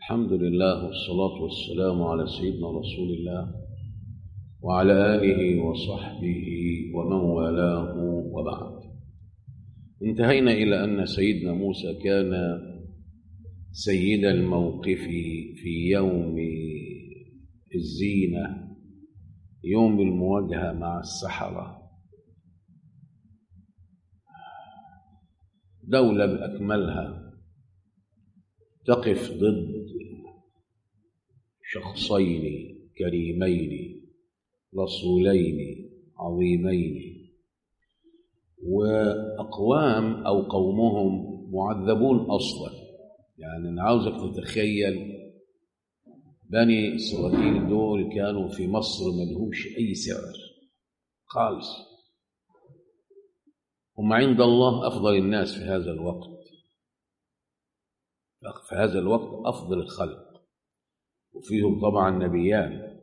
الحمد لله والصلاة والسلام على سيدنا رسول الله وعلى آله وصحبه ومن والاه وبعد انتهينا إلى أن سيدنا موسى كان سيد الموقف في يوم الزينة يوم المواجهة مع السحرة دولة بأكملها تقف ضد شخصين كريمين رسولين عظيمين وأقوام أو قومهم معذبون أصلا يعني أنا عاوزك تتخيل بني إسرائيل دول كانوا في مصر ملهمش أي سعر خالص هم عند الله أفضل الناس في هذا الوقت في هذا الوقت أفضل الخلق وفيهم طبعا نبيان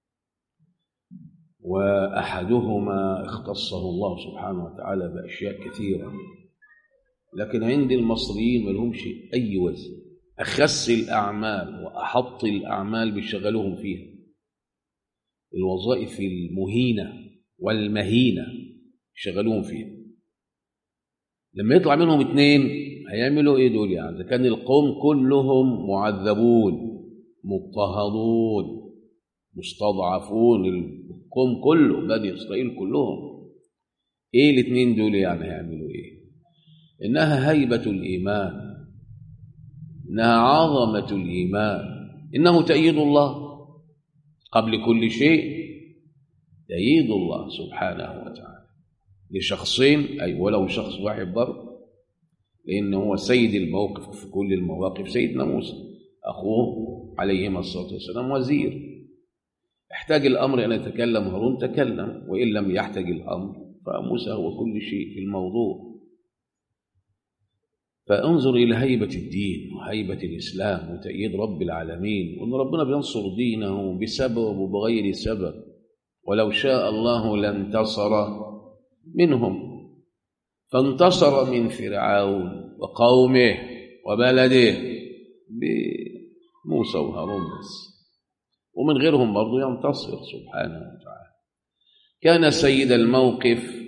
وأحدهما اختصه الله سبحانه وتعالى بأشياء كثيرة لكن عند المصريين ما لهمش أي وزن أخس الأعمال وأحط الأعمال بيشغلوهم فيها الوظائف المهينة والمهينة شغلوهم فيها لما يطلع منهم اتنين هيعملوا ايه دول يعني اذا كان القوم كلهم معذبون مضطهدون مستضعفون القوم كله بني اسرائيل كلهم ايه الاثنين دول يعني هيعملوا ايه انها هيبه الايمان انها عظمه الايمان انه تأييد الله قبل كل شيء تأييد الله سبحانه وتعالى لشخصين اي ولو شخص واحد برضه لأنه هو سيد الموقف في كل المواقف سيدنا موسى أخوه عليهما الصلاة والسلام وزير احتاج الأمر أن يتكلم هارون تكلم وإن لم يحتاج الأمر فموسى هو كل شيء في الموضوع فانظر إلى هيبة الدين وهيبة الإسلام وتأييد رب العالمين وأن ربنا بينصر دينه بسبب وبغير سبب ولو شاء الله لانتصر منهم فانتصر من فرعون وقومه وبلده بموسى وهارون بس ومن غيرهم برضه ينتصر سبحانه وتعالى كان سيد الموقف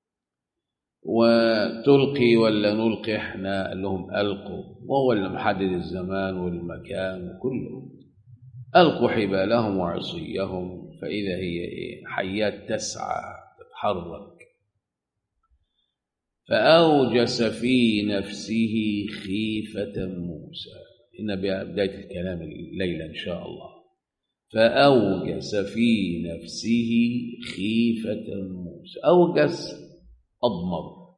وتلقي ولا نلقي احنا قال لهم القوا وهو اللي محدد الزمان والمكان وكله القوا حبالهم وعصيهم فاذا هي ايه حيات تسعى تتحرك فأوجس في نفسه خيفة موسى إن بداية الكلام الليلة إن شاء الله فأوجس في نفسه خيفة موسى أوجس أضمر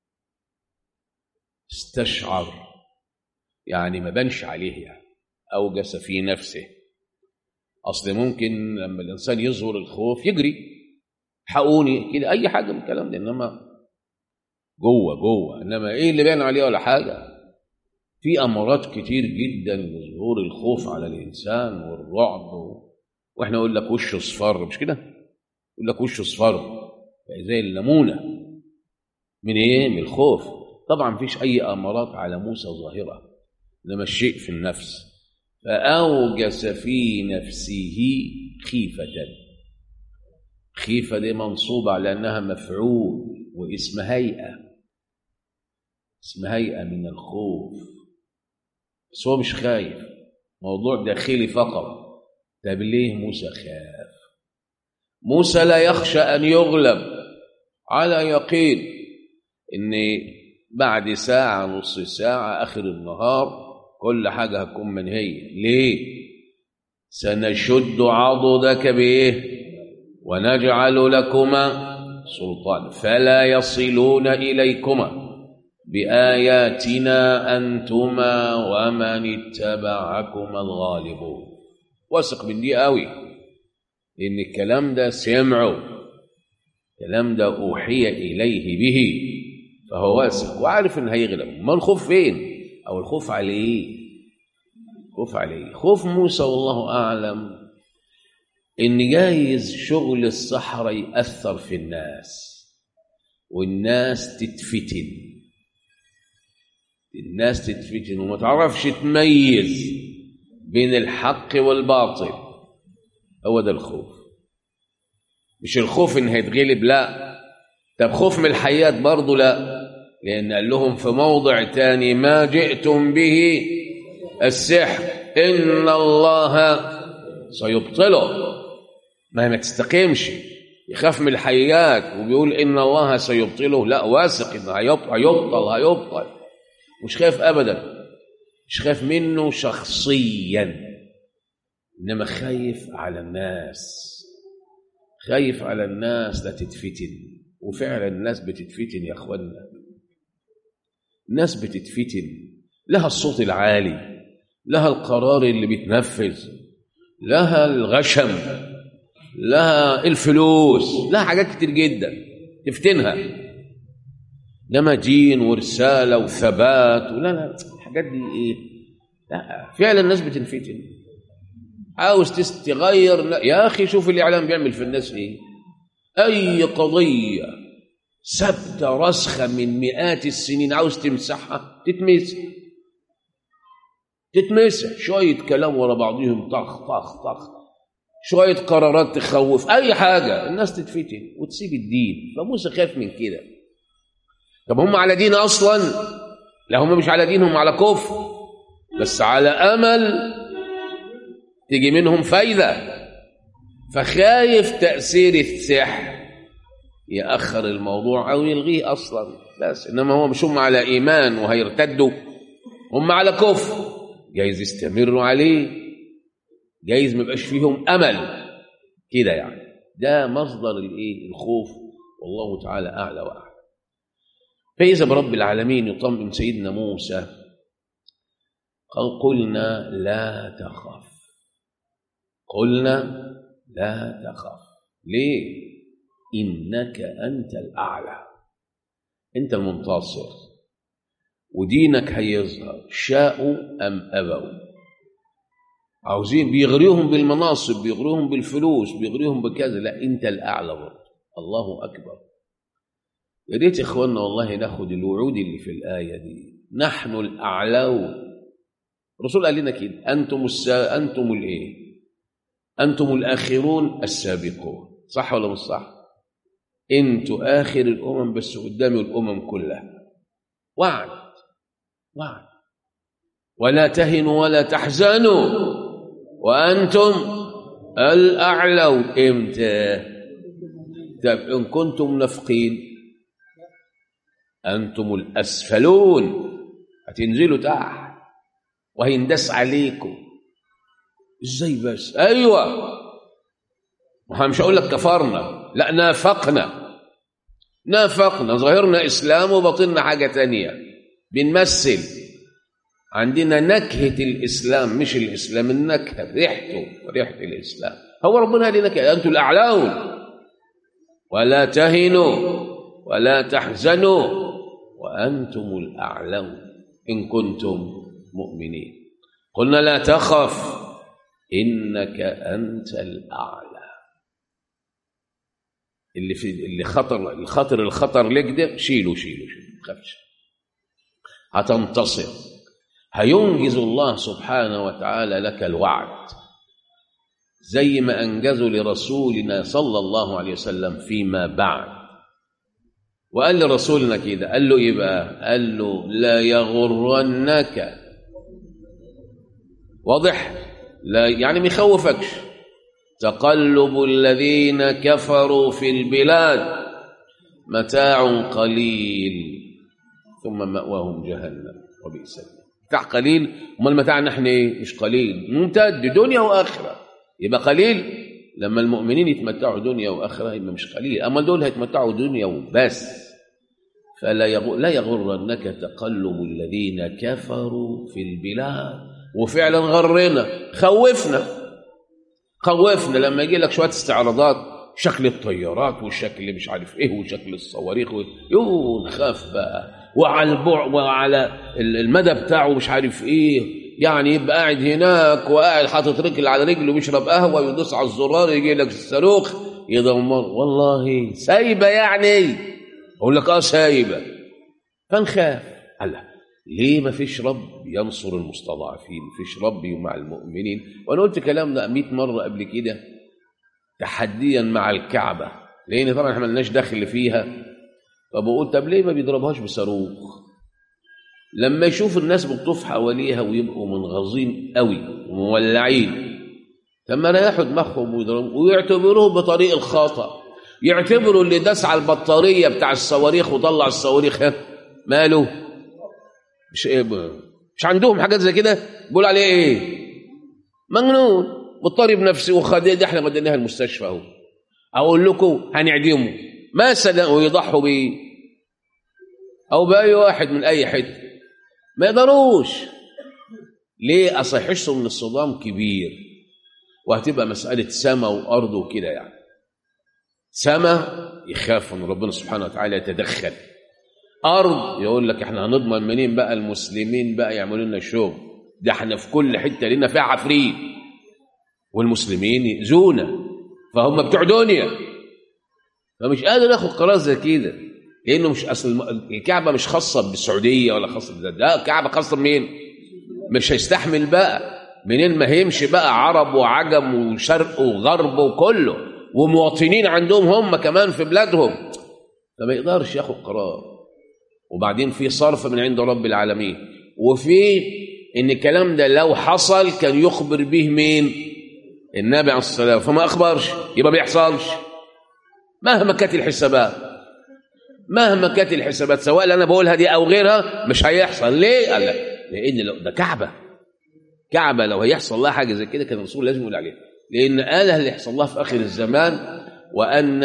استشعر يعني ما بنش عليه يعني أوجس في نفسه أصل ممكن لما الإنسان يظهر الخوف يجري حقوني كده أي حاجة من الكلام ده إنما جوه جوه انما ايه اللي باين عليه ولا حاجه في امارات كتير جدا لظهور الخوف على الانسان والرعب و... واحنا نقول لك وشه اصفر مش كده يقول لك وشه اصفر زي الليمونه من ايه من الخوف طبعا مفيش اي امارات على موسى ظاهره انما الشيء في النفس فاوجس في نفسه خيفه خيفه دي منصوبه على انها مفعول واسم هيئه اسم هيئة من الخوف بس هو مش خايف موضوع داخلي فقط طب ليه موسى خاف موسى لا يخشى أن يغلب على يقين إن بعد ساعة نص ساعة آخر النهار كل حاجة هتكون منهية ليه سنشد عضدك بإيه ونجعل لكما سلطان فلا يصلون إليكما بآياتنا أنتما ومن اتبعكما الغالبون واثق من دي قوي لأن الكلام ده سمعه الكلام ده أوحي إليه به فهو واثق وعارف إن هيغلب ما الخوف فين أو الخوف عليه خوف عليه خوف موسى والله أعلم إن جايز شغل الصحراء يأثر في الناس والناس تتفتن الناس تتفتن وما تعرفش تميز بين الحق والباطل هو ده الخوف مش الخوف ان هيتغلب لا طب خوف من الحياة برضه لا لأن قال لهم في موضع تاني ما جئتم به السحر إن الله سيبطله ما ما تستقيمش يخاف من الحيات وبيقول إن الله سيبطله لا واثق إنه هيبطل هيبطل هيبطل مش خايف أبدا مش خايف منه شخصيا إنما خايف على الناس خايف على الناس لا تتفتن وفعلا الناس بتتفتن يا اخوانا الناس بتتفتن لها الصوت العالي لها القرار اللي بيتنفذ لها الغشم لها الفلوس لها حاجات كتير جدا تفتنها انما دين ورساله وثبات ولا لا الحاجات دي ايه لا فعلا الناس بتنفتن عاوز تغير لا يا اخي شوف الاعلام بيعمل في الناس ايه اي قضيه ثابته راسخه من مئات السنين عاوز تمسحها تتمسح تتمسح شويه كلام ورا بعضهم طخ طخ طخ شويه قرارات تخوف اي حاجه الناس تتفتن وتسيب الدين فموسى خاف من كده طب هم على دين اصلا لا هم مش على دين هم على كفر بس على امل تيجي منهم فايده فخايف تاثير السحر ياخر الموضوع او يلغيه اصلا بس انما هو مش هم على ايمان وهيرتدوا هم على كفر جايز يستمروا عليه جايز ما يبقاش فيهم امل كده يعني ده مصدر الايه الخوف والله تعالى اعلى واعلى فاذا برب العالمين يطمئن سيدنا موسى قال قلنا لا تخف قلنا لا تخف ليه انك انت الاعلى انت المنتصر ودينك هيظهر شاءوا ام ابوا عاوزين بيغريهم بالمناصب بيغريهم بالفلوس بيغريهم بكذا لا انت الاعلى برضه الله اكبر يا ريت اخواننا والله ناخد الوعود اللي في الايه دي نحن الاعلون الرسول قال لنا كده انتم السا... انتم الايه انتم الاخرون السابقون صح ولا مش صح انتوا اخر الامم بس قدام الامم كلها وعد وعد ولا تهنوا ولا تحزنوا وانتم الاعلون امتى طب ان كنتم منافقين انتم الاسفلون هتنزلوا تحت وهيندس عليكم ازاي بس ايوه ما مش هقول لك كفرنا لا نافقنا نافقنا ظاهرنا اسلام وباطننا حاجه تانية بنمثل عندنا نكهه الاسلام مش الاسلام النكهه ريحته ريحه الاسلام هو ربنا قال لنا كده انتم الاعلاون ولا تهنوا ولا تحزنوا وانتم الاعلون ان كنتم مؤمنين قلنا لا تخف انك انت الاعلى اللي في اللي خطر الخطر الخطر لك ده شيله شيله شيله ما تخافش هتنتصر هينجز الله سبحانه وتعالى لك الوعد زي ما انجزوا لرسولنا صلى الله عليه وسلم فيما بعد وقال لرسولنا كده قال له ايه بقى قال له لا يغرنك واضح لا يعني ما يخوفكش تقلب الذين كفروا في البلاد متاع قليل ثم مأواهم جهنم وبئس متاع قليل امال متاعنا احنا ايه مش قليل ممتد دنيا واخره يبقى قليل لما المؤمنين يتمتعوا دنيا واخره يبقى مش قليل اما دول هيتمتعوا دنيا وبس فلا يغر لا يغرنك تقلب الذين كفروا في البلاد وفعلا غرنا خوفنا خوفنا لما يجي لك شويه استعراضات شكل الطيارات وشكل مش عارف ايه وشكل الصواريخ و... يوه نخاف بقى وعلى البع وعلى المدى بتاعه مش عارف ايه يعني يبقى قاعد هناك وقاعد حاطط رجل على رجله بيشرب قهوه ويدوس على الزرار يجي لك الصاروخ يدمر والله سايبه يعني اقول لك اه سايبه فنخاف الله ليه ما فيش رب ينصر المستضعفين ما فيش رب مع المؤمنين وانا قلت الكلام ده 100 مره قبل كده تحديا مع الكعبه لان طبعا احنا ملناش دخل فيها فبقول طب ليه ما بيضربهاش بصاروخ لما يشوف الناس بتطوف حواليها ويبقوا منغصين قوي ومولعين لما ريحوا دماغهم ويضربوا ويعتبروه بطريق الخطأ يعتبروا اللي داس على البطارية بتاع الصواريخ وطلع الصواريخ ها ماله مش إيه مش عندهم حاجات زي كده بيقول عليه ايه مجنون مضطرب نفسي وخد دي احنا وديناها المستشفى اهو اقول لكم هنعدمه ما صدقوا يضحوا بيه او باي واحد من اي حته ما يقدروش ليه اصل يحسوا ان الصدام كبير وهتبقى مساله سماء وارض وكده يعني سماء يخاف ان ربنا سبحانه وتعالى يتدخل ارض يقول لك احنا هنضمن منين بقى المسلمين بقى يعملوا لنا شغل ده احنا في كل حته لنا فيها عفريت والمسلمين يأذونا فهم بتوع دنيا فمش قادر ياخد قرار زي كده لانه مش اصل الكعبه مش خاصه بالسعوديه ولا خاصه بده لا الكعبه خاصه بمين؟ مش هيستحمل بقى منين ما هيمشي بقى عرب وعجم وشرق وغرب وكله ومواطنين عندهم هم كمان في بلادهم فما يقدرش ياخد قرار وبعدين في صرف من عند رب العالمين وفي ان الكلام ده لو حصل كان يخبر به مين النبي عليه الصلاه والسلام فما اخبرش يبقى بيحصلش مهما كانت الحسابات مهما كانت الحسابات سواء اللي انا بقولها دي او غيرها مش هيحصل ليه قال لك لان لو ده كعبه كعبه لو هيحصل لها حاجه زي كده كان الرسول لازم يقول عليها لان قالها اللي يحصل لها في اخر الزمان وان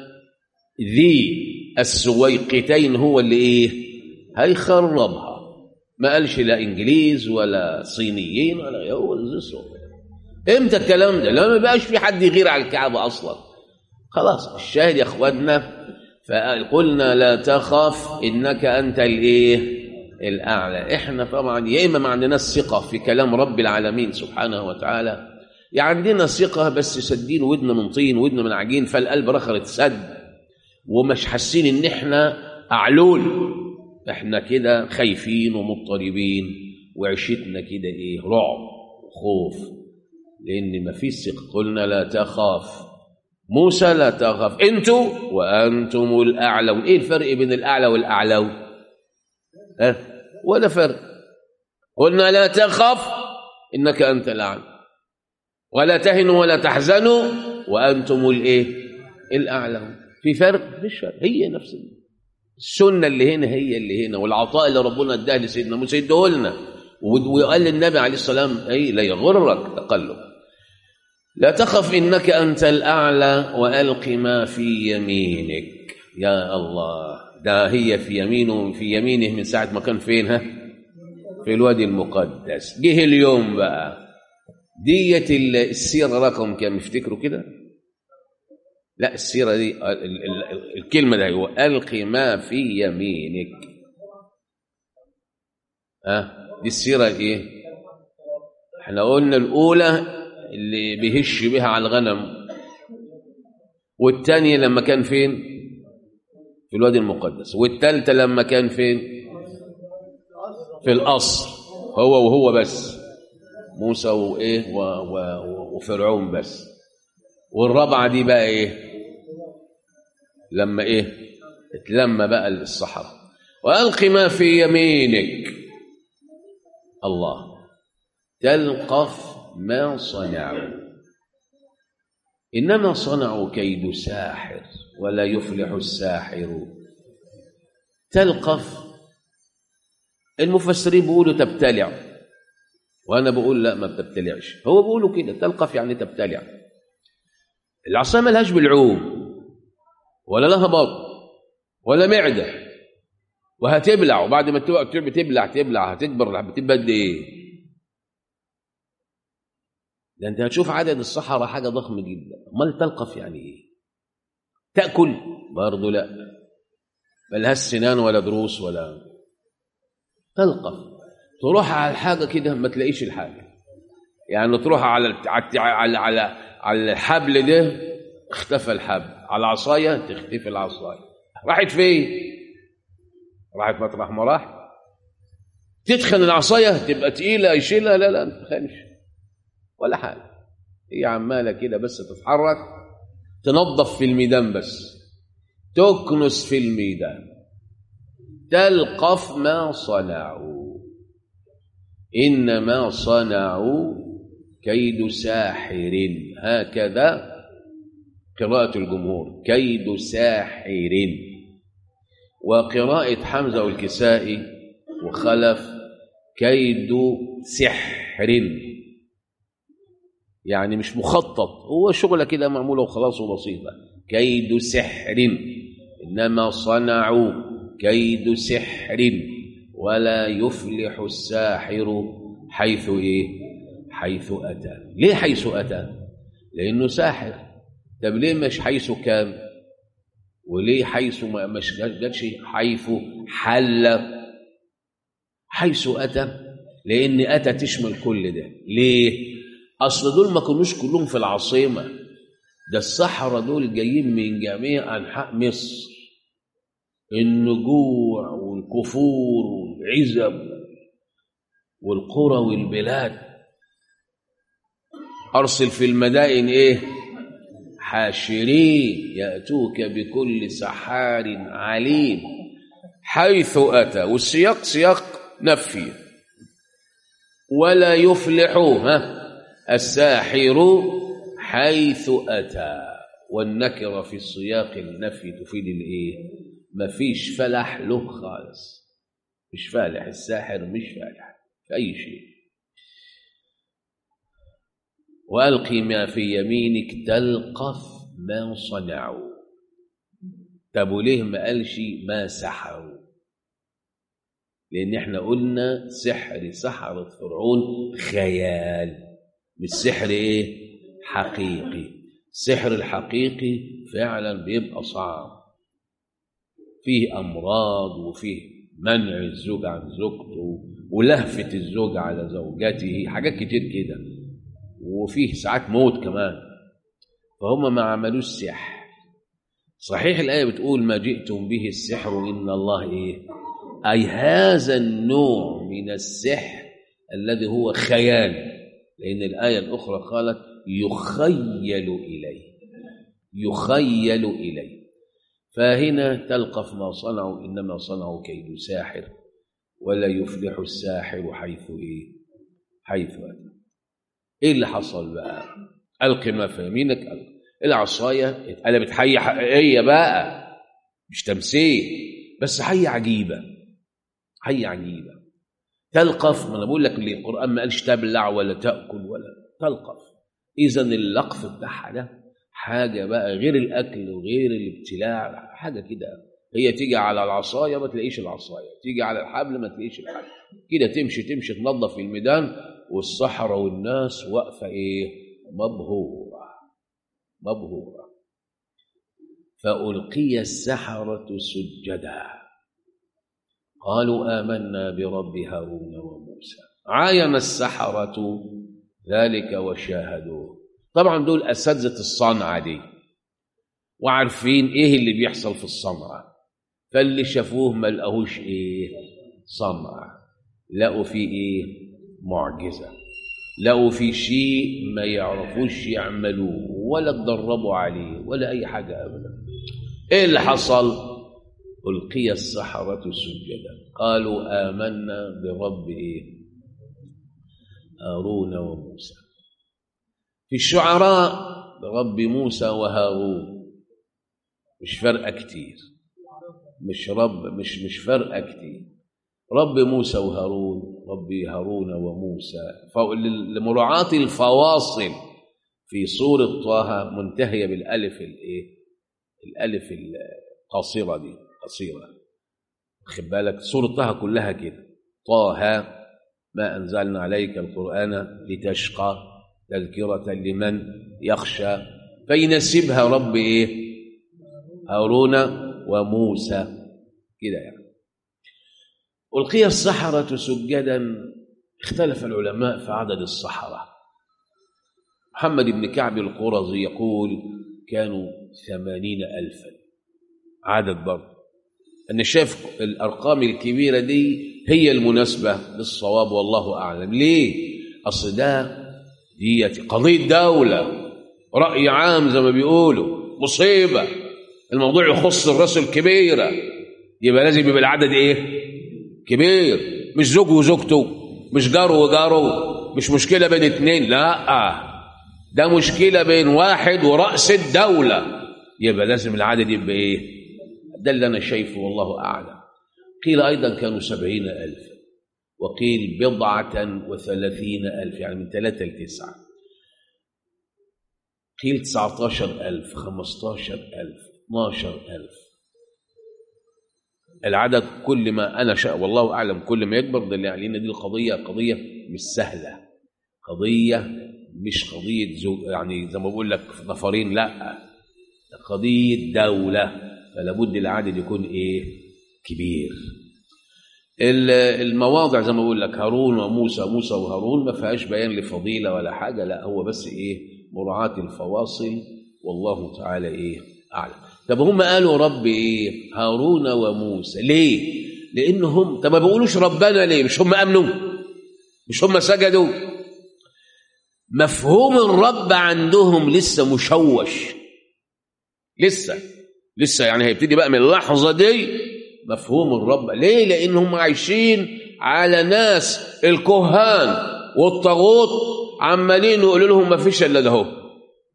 ذي السويقتين هو اللي ايه هيخربها ما قالش لا انجليز ولا صينيين ولا هو امتى الكلام ده لما ما بقاش في حد يغير على الكعبه اصلا خلاص الشاهد يا اخواننا فقلنا لا تخف انك انت الايه الاعلى احنا طبعا يا اما ما عندناش ثقه في كلام رب العالمين سبحانه وتعالى يا عندنا ثقه بس سدين ودنا من طين ودنا من عجين فالقلب رخرت سد ومش حاسين ان احنا اعلول احنا كده خايفين ومضطربين وعيشتنا كده ايه رعب وخوف لان ما فيش ثقه قلنا لا تخاف موسى لا تخاف انتوا وانتم الاعلون ايه الفرق بين الاعلى والاعلون أه؟ ولا فرق قلنا لا تخف انك انت الاعلى ولا تهنوا ولا تحزنوا وانتم الايه الاعلون في فرق مفيش فرق هي نفس السنه اللي هنا هي اللي هنا والعطاء اللي ربنا اداه لسيدنا موسى اداه لنا وقال للنبي عليه السلام اي لا يغرك تقلب لا تخف انك انت الاعلى والق ما في يمينك يا الله ده هي في يمينه في يمينه من ساعه ما كان فين ها في الوادي المقدس جه اليوم بقى ديت السيره رقم كام افتكروا كده لا السيره دي الكلمه ده هو الق ما في يمينك ها أه؟ دي السيره ايه احنا قلنا الاولى اللي بيهش بها على الغنم والثانيه لما كان فين في الوادي المقدس والثالثه لما كان فين في القصر هو وهو بس موسى وايه و و وفرعون بس والرابعه دي بقى ايه لما ايه اتلم بقى الصحراء والق ما في يمينك الله تلقف ما صنعوا انما صنعوا كيد ساحر ولا يفلح الساحر تلقف المفسرين بيقولوا تبتلع وانا بقول لا ما بتبتلعش هو بيقولوا كده تلقف يعني تبتلع العصا ملهاش بالعوم ولا لها بطن ولا معده وهتبلع وبعد ما بتبلع تبلع هتكبر بتبقى قد ايه ده انت هتشوف عدد الصحراء حاجه ضخمه جدا امال تلقف يعني ايه تاكل برضه لا ملهاش سنان ولا ضروس ولا تلقف تروح على الحاجه كده ما تلاقيش الحاجه يعني تروح على على على على الحبل ده اختفى الحبل على العصايه تختفي العصايه راحت فين راحت مطرح ما راح تتخن العصايه تبقى تقيله يشيلها لا لا ما تخنش ولا حاجه هي عماله كده بس تتحرك تنظف في الميدان بس تكنس في الميدان تلقف ما صنعوا انما صنعوا كيد ساحر هكذا قراءة الجمهور كيد ساحر وقراءة حمزة والكسائي وخلف كيد سحر يعني مش مخطط هو شغلة كده معمولة وخلاص وبسيطة كيد سحر إنما صنعوا كيد سحر ولا يفلح الساحر حيث إيه حيث أتى ليه حيث أتى لأنه ساحر طب ليه مش حيث كان وليه حيث ما مش جاتش حيث حل حيث أتى لأن أتى تشمل كل ده ليه أصل دول ما كانوش كلهم في العاصمة ده الصحراء دول جايين من جميع أنحاء مصر النجوع والكفور والعزب والقرى والبلاد أرسل في المدائن إيه حاشرين يأتوك بكل سحار عليم حيث أتى والسياق سياق نفي ولا يفلح ها الساحر حيث أتى والنكرة في السياق النفي تفيد الإيه مفيش فلح له خالص مش فالح الساحر مش فالح في أي شيء وألقي ما في يمينك تلقف ما صنعوا طب وليه ما قالش ما سحروا لأن احنا قلنا سحر سحرة فرعون خيال مش سحر ايه حقيقي السحر الحقيقي فعلا بيبقى صعب فيه أمراض وفيه منع الزوج عن زوجته ولهفة الزوج على زوجته حاجات كتير كده وفيه ساعات موت كمان فهم ما عملوش سحر صحيح الآية بتقول ما جئتم به السحر إن الله إيه أي هذا النوع من السحر الذي هو خيال لأن الآية الأخرى قالت يخيل إليه يخيل إليه فهنا تلقف ما صنعوا إنما صنعوا كيد ساحر ولا يفلح الساحر حيث إيه حيث أتى إيه اللي حصل بقى ألقي ما في يمينك ألقي العصاية اتقلبت حية حقيقية بقى مش تمثيل بس حية عجيبة حية عجيبة تلقف ما أنا بقول لك القرآن ما قالش تبلع ولا تأكل ولا تلقف إذا اللقف بتاعها ده حاجة بقى غير الأكل وغير الابتلاع حاجة كده هي تيجي على العصاية ما تلاقيش العصاية تيجي على الحبل ما تلاقيش الحبل كده تمشي تمشي تنظف الميدان والصحراء والناس واقفة إيه مبهورة مبهورة فألقي السحرة سجدا قالوا آمنا برب هارون وموسى عاين السحرة ذلك وشاهدوه طبعا دول أساتذة الصنعة دي وعارفين إيه اللي بيحصل في الصنعة فاللي شافوه ما لقوش إيه صنعة لقوا فيه إيه معجزة لقوا في شيء ما يعرفوش يعملوه ولا تدربوا عليه ولا أي حاجة أبدا إيه اللي حصل ألقي السحرة سجدا قالوا آمنا برب إيه هارون وموسى في الشعراء برب موسى وهارون مش فرقة كتير مش رب مش مش فرقة كتير رب موسى وهارون ربي هارون وموسى لمراعاة الفواصل في سورة طه منتهية بالألف الإيه؟ الألف القصيرة دي قصيرة خد بالك سورة طه كلها كده طه ما أنزلنا عليك القرآن لتشقى تذكرة لمن يخشى فينسبها رب إيه هارون وموسى كده يعني ألقي السحرة سجدا اختلف العلماء في عدد السحرة محمد بن كعب القرظي يقول كانوا ثمانين ألفا عدد برضه أنا شايف الأرقام الكبيرة دي هي المناسبة للصواب والله أعلم ليه؟ أصل ده دي قضية دولة رأي عام زي ما بيقولوا مصيبة الموضوع يخص الراس الكبيرة يبقى لازم يبقى العدد ايه كبير مش زوج وزوجته مش جار وجاره مش مشكلة بين اتنين لا ده مشكلة بين واحد ورأس الدولة يبقى لازم العدد يبقى ايه ده اللي انا شايفه والله اعلم قيل ايضا كانوا سبعين الف وقيل بضعة وثلاثين الف يعني من ثلاثة لتسعة قيل تسعة عشر الف خمسة عشر الف 12 ألف العدد كل ما أنا شاء والله أعلم كل ما يكبر ده اللي علينا دي القضية قضية مش سهلة قضية مش قضية زوج يعني زي ما بقول لك نفرين لا قضية دولة فلا بد العدد يكون إيه كبير المواضع زي ما بقول لك هارون وموسى موسى وهارون ما فيهاش بيان لفضيلة ولا حاجة لا هو بس إيه مراعاة الفواصل والله تعالى إيه أعلم طب هم قالوا رب ايه هارون وموسى ليه لانهم طب ما بيقولوش ربنا ليه مش هم امنوا مش هم سجدوا مفهوم الرب عندهم لسه مشوش لسه لسه يعني هيبتدي بقى من اللحظه دي مفهوم الرب ليه لانهم عايشين على ناس الكهان والطاغوت عمالين يقولوا لهم ما فيش الا ده هو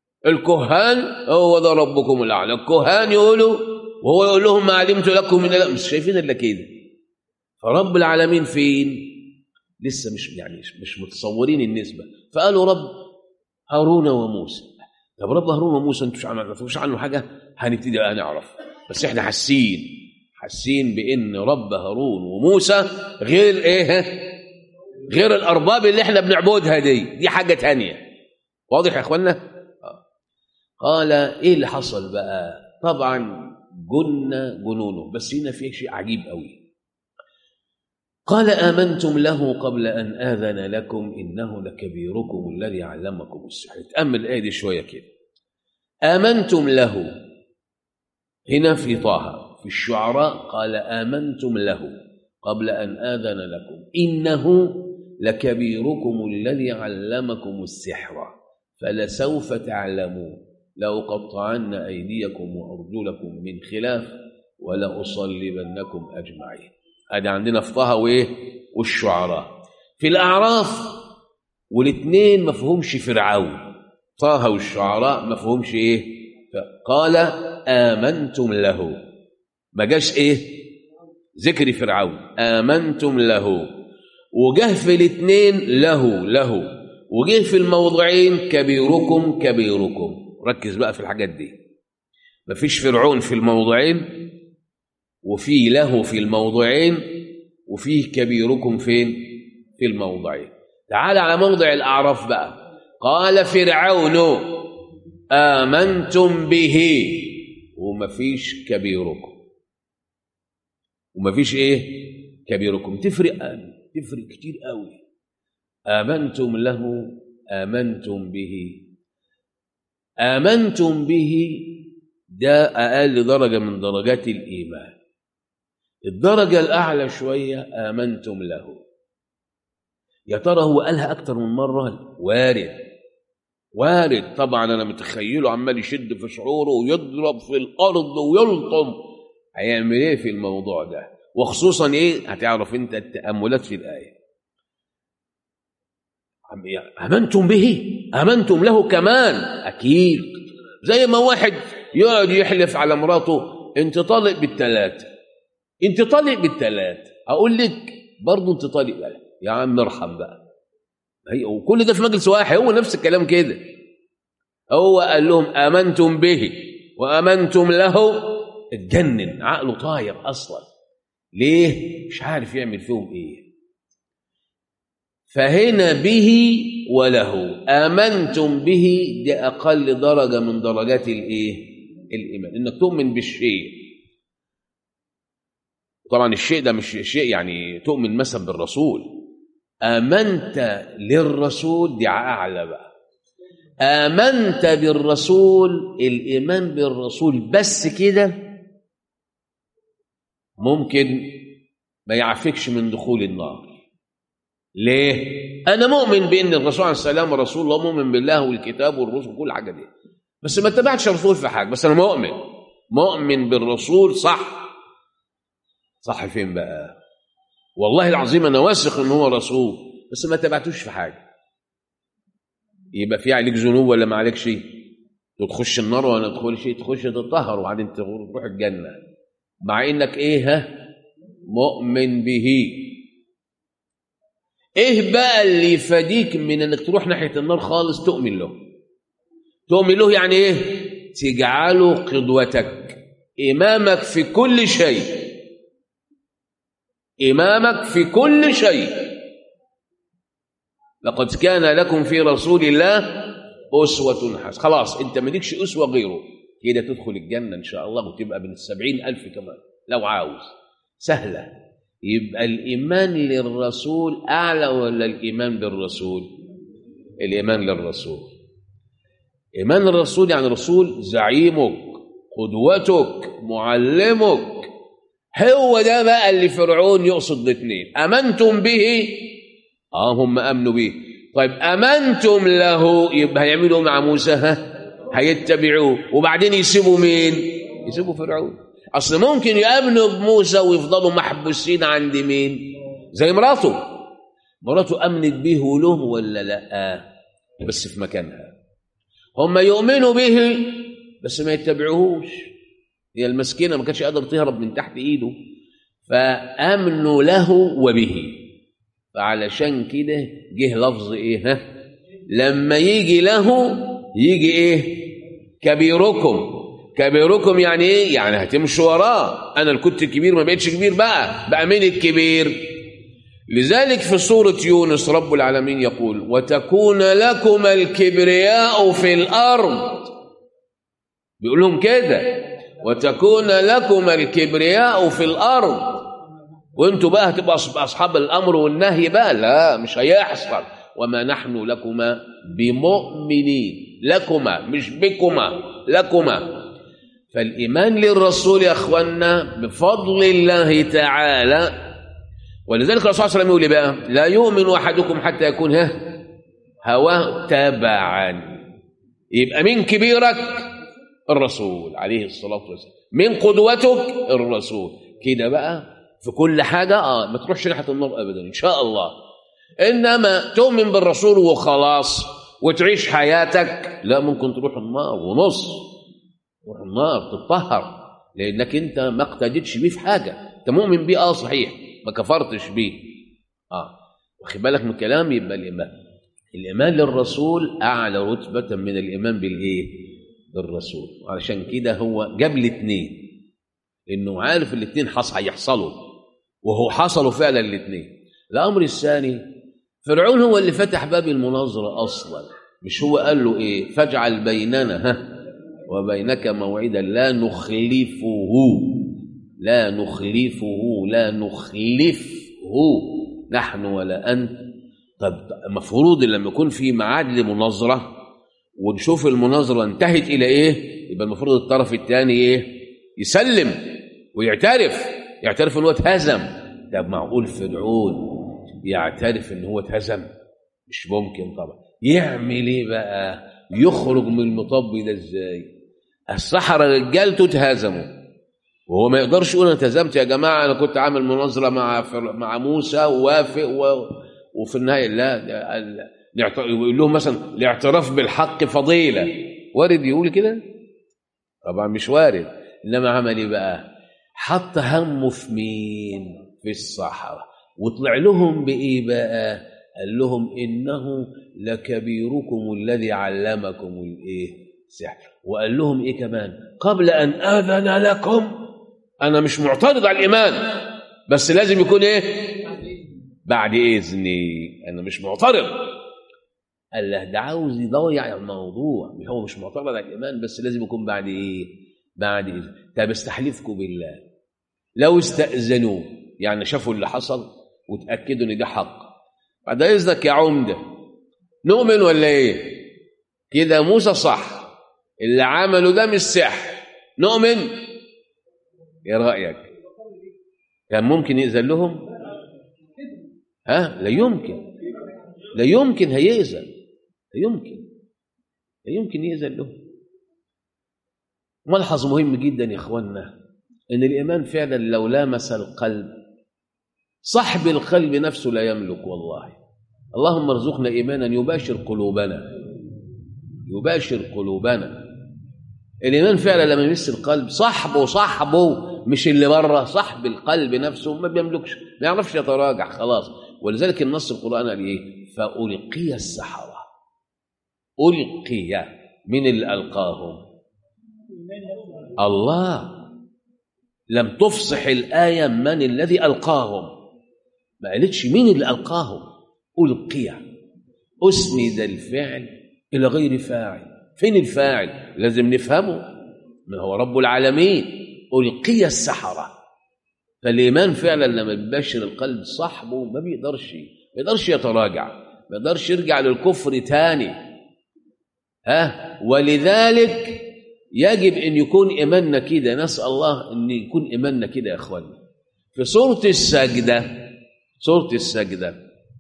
الكهان هو ده ربكم الاعلى الكهان يقولوا وهو يقول لهم ما علمت لكم من لا مش شايفين الا كده فرب العالمين فين لسه مش يعني مش متصورين النسبه فقالوا رب هارون وموسى طب رب هارون وموسى انتوا مش عارفوش عنه حاجه هنبتدي بقى نعرف بس احنا حاسين حاسين بان رب هارون وموسى غير ايه غير الارباب اللي احنا بنعبدها دي دي حاجه تانية واضح يا اخوانا قال ايه اللي حصل بقى طبعا جن جنونه بس هنا في شيء عجيب قوي قال امنتم له قبل ان اذن لكم انه لكبيركم الذي علمكم السحر تامل الايه دي شويه كده امنتم له هنا في طه في الشعراء قال امنتم له قبل ان اذن لكم انه لكبيركم الذي علمكم السحر فلسوف تعلمون لأقطعن أيديكم وأرجلكم من خلاف ولأصلبنكم أجمعين أدي عندنا في طه وإيه والشعراء في الأعراف والاثنين ما فيهمش فرعون طه والشعراء ما فيهمش إيه قال آمنتم له ما جاش إيه ذكر فرعون آمنتم له وجه في الاثنين له له وجه في الموضعين كبيركم كبيركم ركز بقى في الحاجات دي مفيش فرعون في الموضعين وفي له في الموضعين وفيه كبيركم فين في الموضعين تعال على موضع الأعراف بقى قال فرعون آمنتم به ومفيش كبيركم ومفيش ايه كبيركم تفرق تفرق كتير قوي آمنتم له آمنتم به آمنتم به ده أقل درجة من درجات الإيمان الدرجة الأعلى شوية آمنتم له يا ترى هو قالها أكتر من مرة وارد وارد طبعا أنا متخيله عمال يشد في شعوره ويضرب في الأرض ويلطم هيعمل إيه في الموضوع ده وخصوصا إيه هتعرف أنت التأملات في الآية آمنتم به آمنتم له كمان أكيد زي ما واحد يقعد يحلف على مراته أنت طالق بالثلاث أنت طالق بالثلاث أقول لك برضه أنت طالق بقى. يا عم ارحم بقى هي وكل ده في مجلس واحد هو نفس الكلام كده هو قال لهم آمنتم به وآمنتم له اتجنن عقله طاير أصلا ليه مش عارف يعمل فيهم إيه فهنا به وله آمنتم به دي أقل درجة من درجات الإيه؟ الإيمان إنك تؤمن بالشيء طبعا الشيء ده مش شيء يعني تؤمن مثلا بالرسول آمنت للرسول دي أعلى بقى آمنت بالرسول الإيمان بالرسول بس كده ممكن ما يعفكش من دخول النار ليه انا مؤمن بان الرسول عليه السلام رسول الله مؤمن بالله والكتاب والرسل وكل حاجه دي بس ما اتبعتش الرسول في حاجه بس انا مؤمن مؤمن بالرسول صح صح فين بقى والله العظيم انا واثق ان هو رسول بس ما تبعتوش في حاجه يبقى في عليك ذنوب ولا ما عليك شيء تخش النار ولا تدخل شيء تخش تطهر وبعدين تروح الجنه مع انك ايه ها مؤمن به ايه بقى اللي يفاديك من انك تروح ناحيه النار خالص تؤمن له تؤمن له يعني ايه تجعله قدوتك امامك في كل شيء امامك في كل شيء لقد كان لكم في رسول الله اسوه حسنه خلاص انت مالكش اسوه غيره كده تدخل الجنه ان شاء الله وتبقى من السبعين الف كمان لو عاوز سهله يبقى الإيمان للرسول أعلى ولا الإيمان بالرسول الإيمان للرسول إيمان الرسول يعني الرسول زعيمك قدوتك معلمك هو ده بقى اللي فرعون يقصد الاثنين أمنتم به آه هم أمنوا به طيب أمنتم له يبقى هيعملوا مع موسى ها هيتبعوه وبعدين يسيبوا مين يسيبوا فرعون اصل ممكن يامنوا بموسى ويفضلوا محبوسين عند مين زي مراته مراته امنت به وله ولا لا بس في مكانها هم يؤمنوا به بس ما يتبعوهوش هي المسكينه ما كانتش قادره تهرب من تحت ايده فامنوا له وبه فعلشان كده جه لفظ ايه ها لما يجي له يجي ايه كبيركم كبيركم يعني ايه يعني هتمشوا وراه انا اللي كنت كبير ما بقتش كبير بقى بقى مين الكبير لذلك في سورة يونس رب العالمين يقول وتكون لكم الكبرياء في الأرض بيقول لهم كده وتكون لكم الكبرياء في الأرض وانتوا بقى هتبقى أصحاب الأمر والنهي بقى لا مش هيحصل وما نحن لكما بمؤمنين لكما مش بكما لكما فالإيمان للرسول يا أخوانا بفضل الله تعالى ولذلك الرسول صلى الله عليه وسلم يقول بقى لا يؤمن أحدكم حتى يكون ها هواه تبعا يبقى من كبيرك الرسول عليه الصلاة والسلام من قدوتك الرسول كده بقى في كل حاجة آه ما تروحش ناحية النار أبدا إن شاء الله إنما تؤمن بالرسول وخلاص وتعيش حياتك لا ممكن تروح النار ونص تروح النار تتطهر لانك انت ما اقتدتش بيه في حاجه انت مؤمن بيه اه صحيح ما كفرتش بيه اه واخد بالك من الكلام يبقى الايمان الايمان للرسول اعلى رتبه من الايمان بالايه بالرسول علشان كده هو جاب الاثنين انه عارف الاثنين حص هيحصلوا وهو حصلوا فعلا الاثنين الامر الثاني فرعون هو اللي فتح باب المناظره اصلا مش هو قال له ايه فاجعل بيننا ها وبينك موعدا لا نخلفه لا نخلفه لا نخلفه نحن ولا أنت طب المفروض لما يكون في ميعاد لمناظرة ونشوف المناظرة انتهت إلى إيه يبقى المفروض الطرف الثاني إيه يسلم ويعترف يعترف إن هو اتهزم طب معقول فرعون يعترف إن هو اتهزم مش ممكن طبعا يعمل إيه بقى يخرج من المطب ده إزاي السحرة رجالته اتهزموا وهو ما يقدرش يقول انا التزمت يا جماعه انا كنت عامل مناظره مع مع موسى ووافق و... وفي النهايه لا يقول لهم مثلا الاعتراف بالحق فضيله وارد يقول كده طبعا مش وارد انما عمل ايه بقى حط همه في مين في الصحراء وطلع لهم بايه بقى قال لهم انه لكبيركم الذي علمكم الايه سحر وقال لهم ايه كمان قبل ان اذن لكم انا مش معترض على الايمان بس لازم يكون ايه بعد اذني انا مش معترض قال له ده عاوز يضيع الموضوع هو مش معترض على الايمان بس لازم يكون بعد ايه بعد اذن طب استحلفكم بالله لو استاذنوه يعني شافوا اللي حصل وتاكدوا ان ده حق بعد اذنك يا عمده نؤمن ولا ايه كده موسى صح اللي عمله ده مش سحر نؤمن ايه رايك كان ممكن يأذن لهم ها لا يمكن لا يمكن هيأذن لا يمكن لا يمكن يأذن لهم ملحظ مهم جدا يا اخوانا ان الايمان فعلا لو لامس القلب صاحب القلب نفسه لا يملك والله اللهم ارزقنا ايمانا يباشر قلوبنا يباشر قلوبنا الايمان فعلا لما يمس القلب صاحبه صاحبه مش اللي بره صاحب القلب نفسه ما بيملكش ما يعرفش يتراجع خلاص ولذلك النص القرآن قال ايه فألقي السحرة ألقي من اللي ألقاهم الله لم تفصح الآية من الذي ألقاهم ما قالتش مين اللي ألقاهم ألقي أسند الفعل إلى غير فاعل فين الفاعل لازم نفهمه ما هو رب العالمين ألقي السحرة فالإيمان فعلا لما يبشر القلب صاحبه ما بيقدرش ما يقدرش يتراجع ما يقدرش يرجع للكفر تاني ها ولذلك يجب ان يكون ايماننا كده نسال الله ان يكون ايماننا كده يا اخوانا في سوره السجده سوره السجده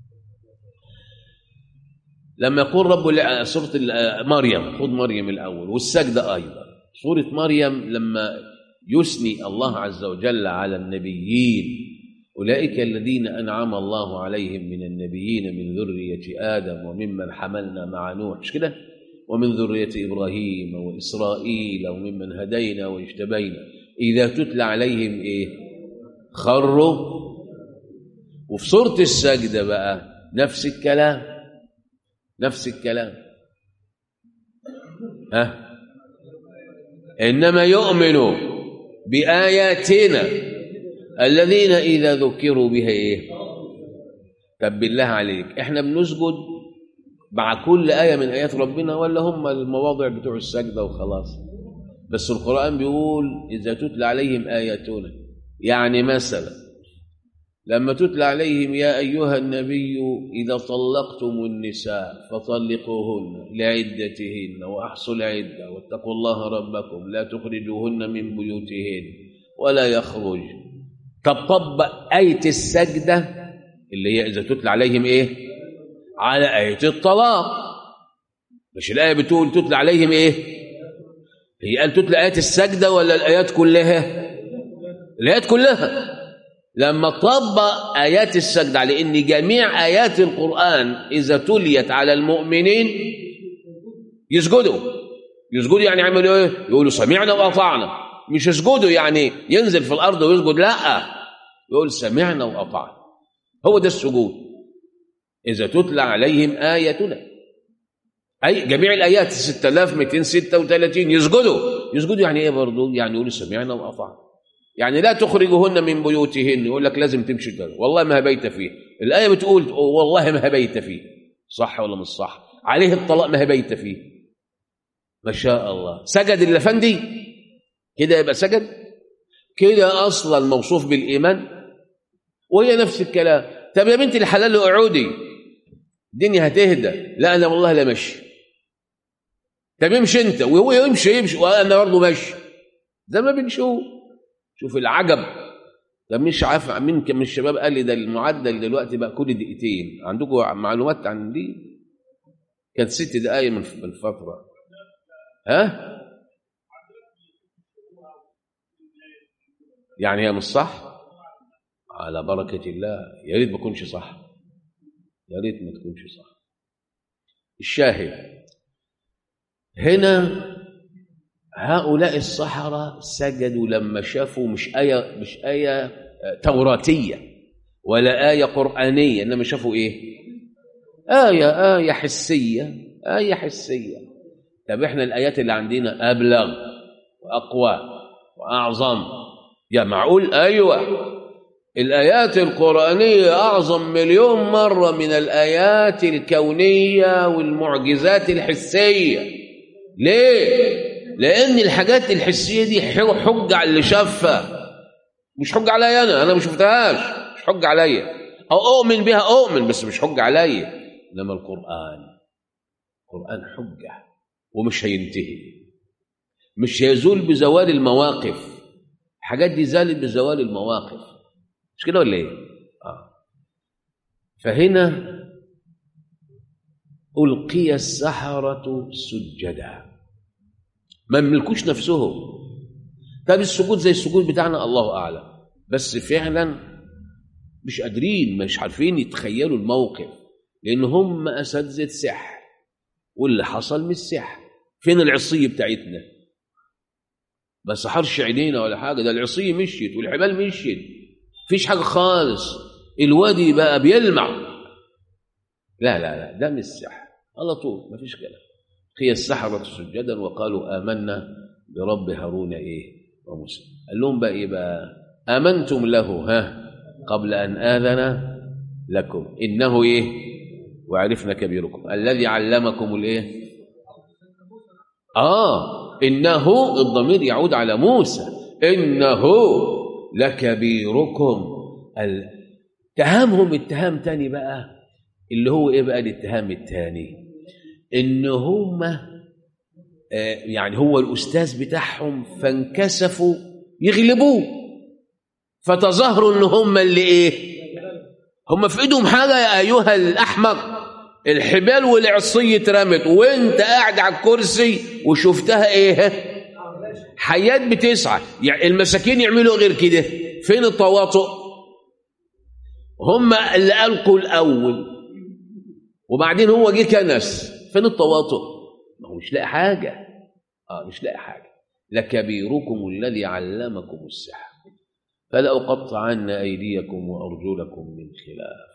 لما يقول رب سوره مريم خذ مريم الاول والسجده ايضا سوره مريم لما يثني الله عز وجل على النبيين اولئك الذين انعم الله عليهم من النبيين من ذريه ادم وممن حملنا مع نوح مش كده ومن ذرية إبراهيم وإسرائيل وممن هدينا واجتبينا إذا تتلى عليهم إيه خروا وفي سورة السجدة بقى نفس الكلام نفس الكلام ها إنما يؤمن بآياتنا الذين إذا ذكروا بها إيه طب بالله عليك إحنا بنسجد مع كل آية من آيات ربنا ولا هم المواضع بتوع السجدة وخلاص بس القرآن بيقول إذا تتلى عليهم آياتنا يعني مثلا لما تتلى عليهم يا أيها النبي إذا طلقتم النساء فطلقوهن لعدتهن وأحصوا العدة واتقوا الله ربكم لا تخرجوهن من بيوتهن ولا يخرج طب طبق آية السجدة اللي هي إذا تتلى عليهم إيه على آية الطلاق مش الآية بتقول تتلى عليهم إيه هي قال تتلى آيات السجدة ولا الآيات كلها الآيات كلها لما طبق آيات السجدة على إن جميع آيات القرآن إذا تليت على المؤمنين يسجدوا يسجدوا يعني يعملوا إيه يقولوا سمعنا وأطعنا مش يسجدوا يعني ينزل في الأرض ويسجد لا يقول سمعنا وأطعنا هو ده السجود إذا تتلى عليهم آياتنا أي جميع الآيات 6236 يسجدوا يسجدوا يعني إيه برضه؟ يعني يقولوا سمعنا وأطعنا يعني لا تخرجهن من بيوتهن يقول لك لازم تمشي كده والله ما هبيت فيه الآية بتقول والله ما هبيت فيه صح ولا مش صح عليه الطلاق ما هبيت فيه ما شاء الله سجد الأفندي كده يبقى سجد كده أصلا موصوف بالإيمان وهي نفس الكلام طب يا بنت الحلال اقعدي الدنيا هتهدى لا انا والله لا ماشي طب امشي انت وهو يمشي يمشي وانا برضه ماشي زي ما بنشوف شوف العجب طب مش عارف مين من الشباب قال لي ده المعدل دلوقتي بقى كل دقيقتين عندكم معلومات عن دي كانت ست دقايق من من فتره ها يعني هي مش صح على بركة الله يا ريت ما تكونش صح يا ريت ما تكونش صح الشاهد هنا هؤلاء السحرة سجدوا لما شافوا مش آية مش آية توراتية ولا آية قرآنية إنما شافوا إيه؟ آية آية حسية آية حسية طب إحنا الآيات اللي عندنا أبلغ وأقوى وأعظم يا معقول أيوه الآيات القرآنية أعظم مليون مرة من الآيات الكونية والمعجزات الحسية ليه؟ لأن الحاجات الحسية دي حجة على اللي شافها مش حجة عليا أنا أنا ما شفتهاش مش حجة عليا أو أؤمن بها أؤمن بس مش حجة عليا إنما القرآن القرآن حجة ومش هينتهي مش هيزول بزوال المواقف الحاجات دي زالت بزوال المواقف مش كده ولا ايه آه. فهنا ألقي السحرة سجدا ما يملكوش نفسهم طب السجود زي السجود بتاعنا الله أعلم بس فعلا مش قادرين مش عارفين يتخيلوا الموقف لأن هم أساتذة سحر واللي حصل مش سحر فين العصية بتاعتنا ما سحرش عينينا ولا حاجة ده العصية مشيت والحبال مشيت فيش حاجة خالص الوادي بقى بيلمع لا لا لا ده مش سحر على طول ما فيش كلام هي السحرة سجدا وقالوا آمنا برب هارون إيه وموسى قال لهم بقى إيه بقى آمنتم له ها قبل أن آذن لكم إنه إيه وعرفنا كبيركم الذي علمكم الإيه آه إنه الضمير يعود على موسى إنه لكبيركم اتهامهم اتهام تاني بقى اللي هو ايه بقى الاتهام التاني ان هم آه يعني هو الاستاذ بتاعهم فانكسفوا يغلبوه فتظاهروا ان هم اللي ايه هم في ايدهم حاجه يا ايها الاحمق الحبال والعصي اترمت وانت قاعد على الكرسي وشفتها ايه حيات بتسعى يعني المساكين يعملوا غير كده فين التواطؤ هم اللي ألقوا الأول وبعدين هو جه كنس فين التواطؤ ما هو مش لاقي حاجة اه مش لاقي حاجة لكبيركم الذي علمكم السحر فلأقطعن أيديكم وأرجلكم من خلاف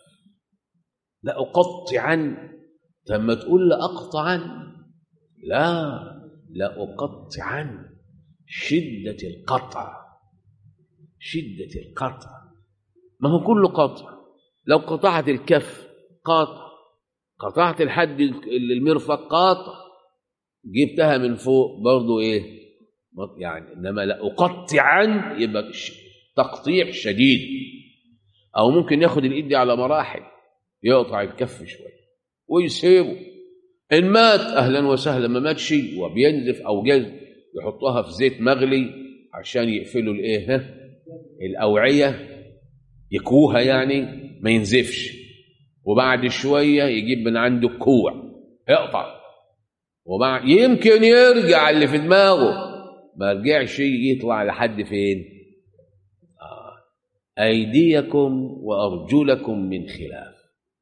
لأقطعن ثم تقول لأقطعن لا لأقطعن شدة القطع شدة القطع ما هو كله قطع لو قطعت الكف قاطع قطعت الحد المرفق قاطع جبتها من فوق برضو ايه يعني انما لا اقطعن يبقى تقطيع شديد او ممكن ياخد الايد دي على مراحل يقطع الكف شويه ويسيبه ان مات اهلا وسهلا ما ماتش وبينزف او جز يحطها في زيت مغلي عشان يقفلوا الايه الاوعيه يكوها يعني ما ينزفش وبعد شويه يجيب من عنده كوع يقطع وبعد يمكن يرجع اللي في دماغه ما رجعش يطلع لحد فين آه. ايديكم وارجلكم من خلاف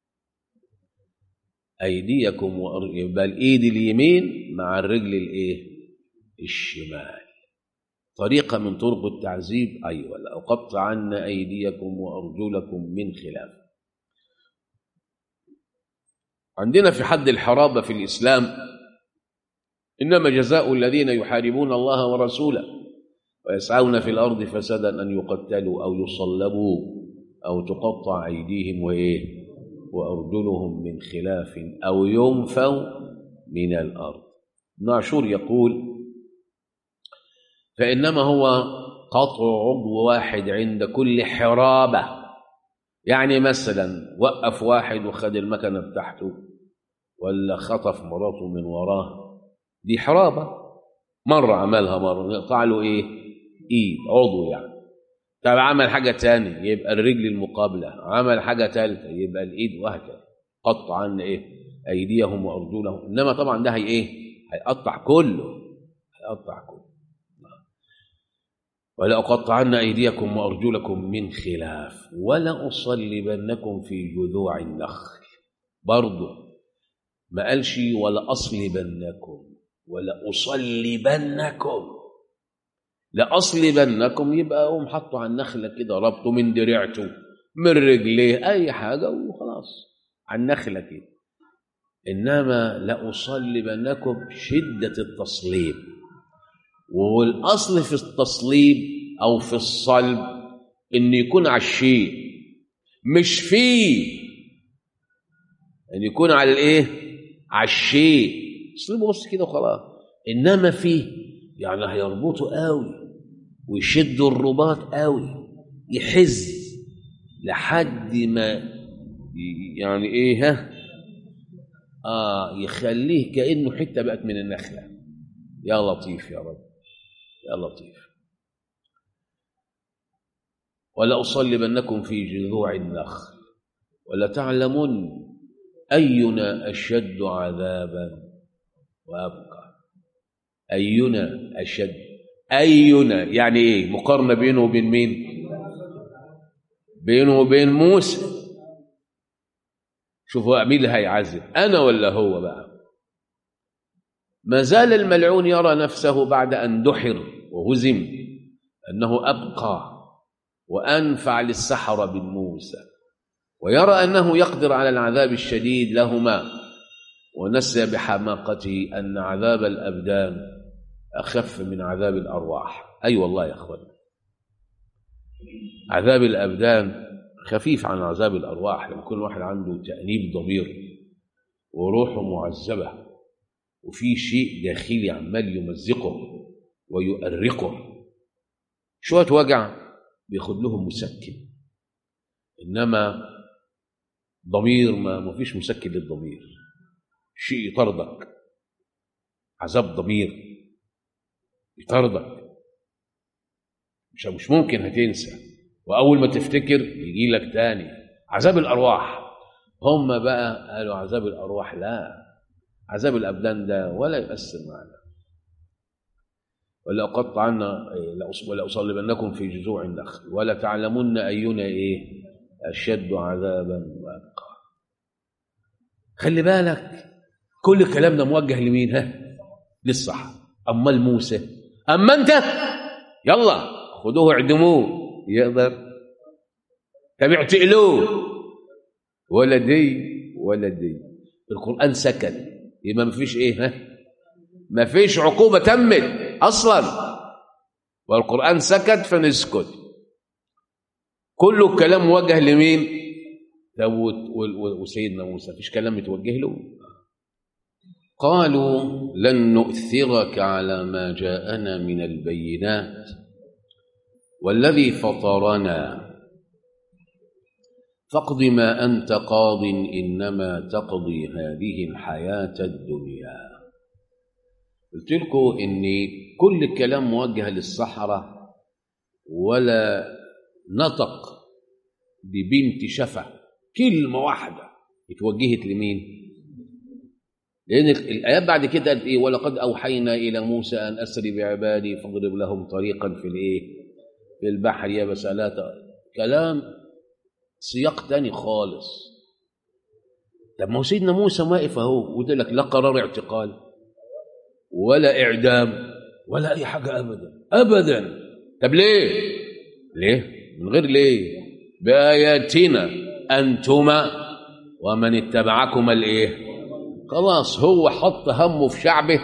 ايديكم وأرجلكم يبقى الايد اليمين مع الرجل الايه الشمال طريقة من طرق التعذيب أيوة لأقطعن أيديكم وأرجلكم من خلاف عندنا في حد الحرابة في الإسلام إنما جزاء الذين يحاربون الله ورسوله ويسعون في الأرض فسادا أن يقتلوا أو يصلبوا أو تقطع أيديهم وإيه وأرجلهم من خلاف أو ينفوا من الأرض نعشور يقول فإنما هو قطع عضو واحد عند كل حرابة يعني مثلا وقف واحد وخد المكنة بتاعته ولا خطف مراته من وراه دي حرابة مرة عملها مرة يقطع له إيه إيد عضو يعني طب عمل حاجة تانية يبقى الرجل المقابلة عمل حاجة تالتة يبقى الإيد وهكذا قطع عن إيه أيديهم وأرجلهم إنما طبعا ده هي إيه هيقطع كله هيقطع كله ولأقطعن أيديكم وأرجلكم من خلاف ولأصلبنكم في جذوع النخل برضو ما قالش ولا أصلبنكم ولا أصلبنكم لأصلبنكم يبقى قوم حطوا على النخلة كده ربطه من درعته من رجليه أي حاجة وخلاص على النخلة كده إنما لأصلبنكم شدة التصليب والاصل في التصليب او في الصلب ان يكون على الشيء مش فيه ان يكون على الايه على الشيء صلبه بص كده وخلاص انما فيه يعني هيربطه قوي ويشد الرباط قوي يحز لحد ما يعني ايه ها اه يخليه كانه حته بقت من النخله يا لطيف يا رب يا لطيف ولأصلبنكم في جذوع النخل ولتعلمن أينا أشد عذابا وأبقى أينا أشد أينا يعني إيه مقارنة بينه وبين مين بينه وبين موسى شوفوا مين اللي هيعذب أنا ولا هو بقى ما زال الملعون يرى نفسه بعد أن دحر وهزم أنه أبقى وأنفع للسحرة من موسى ويرى أنه يقدر على العذاب الشديد لهما ونسى بحماقته أن عذاب الأبدان أخف من عذاب الأرواح أي أيوة والله يا أخوان عذاب الأبدان خفيف عن عذاب الأرواح لما كل واحد عنده تأنيب ضمير وروحه معذبة وفي شيء داخلي عمال يمزقه ويؤرقه شوية وجع بياخد لهم مسكن إنما ضمير ما ما فيش مسكن للضمير شيء يطردك عذاب ضمير يطردك مش مش ممكن هتنسى واول ما تفتكر يجي لك تاني عذاب الارواح هم بقى قالوا عذاب الارواح لا عذاب الابدان ده ولا يؤثر معنا ولا أقطعن ولا أصلبنكم في جذوع النخل ولا تعلمن أينا إيه أشد عذابا وأبقى خلي بالك كل الكلام ده موجه لمين ها للصح أما موسى أما أنت يلا خدوه اعدموه يقدر طب اعتقلوه ولا دي ولا دي القرآن سكت يبقى مفيش ايه ها مفيش عقوبة تمت أصلا والقرآن سكت فنسكت كل الكلام موجه لمين طب وسيدنا موسى مفيش كلام متوجه له قالوا لن نؤثرك على ما جاءنا من البينات والذي فطرنا فاقض ما أنت قاض إنما تقضي هذه الحياة الدنيا قلت لكم إن كل الكلام موجه للصحراء ولا نطق ببنت شفا كلمة واحدة اتوجهت لمين؟ لأن الآيات بعد كده قالت إيه ولقد أوحينا إلى موسى أن أسري بعبادي فاضرب لهم طريقا في الإيه؟ في البحر يبس لا كلام سياق تاني خالص طب ما هو سيدنا موسى واقف اهو وقلت لك لا قرار اعتقال ولا اعدام ولا اي حاجه ابدا ابدا طب ليه؟ ليه؟ من غير ليه؟ باياتنا انتما ومن اتبعكما الايه؟ خلاص هو حط همه في شعبه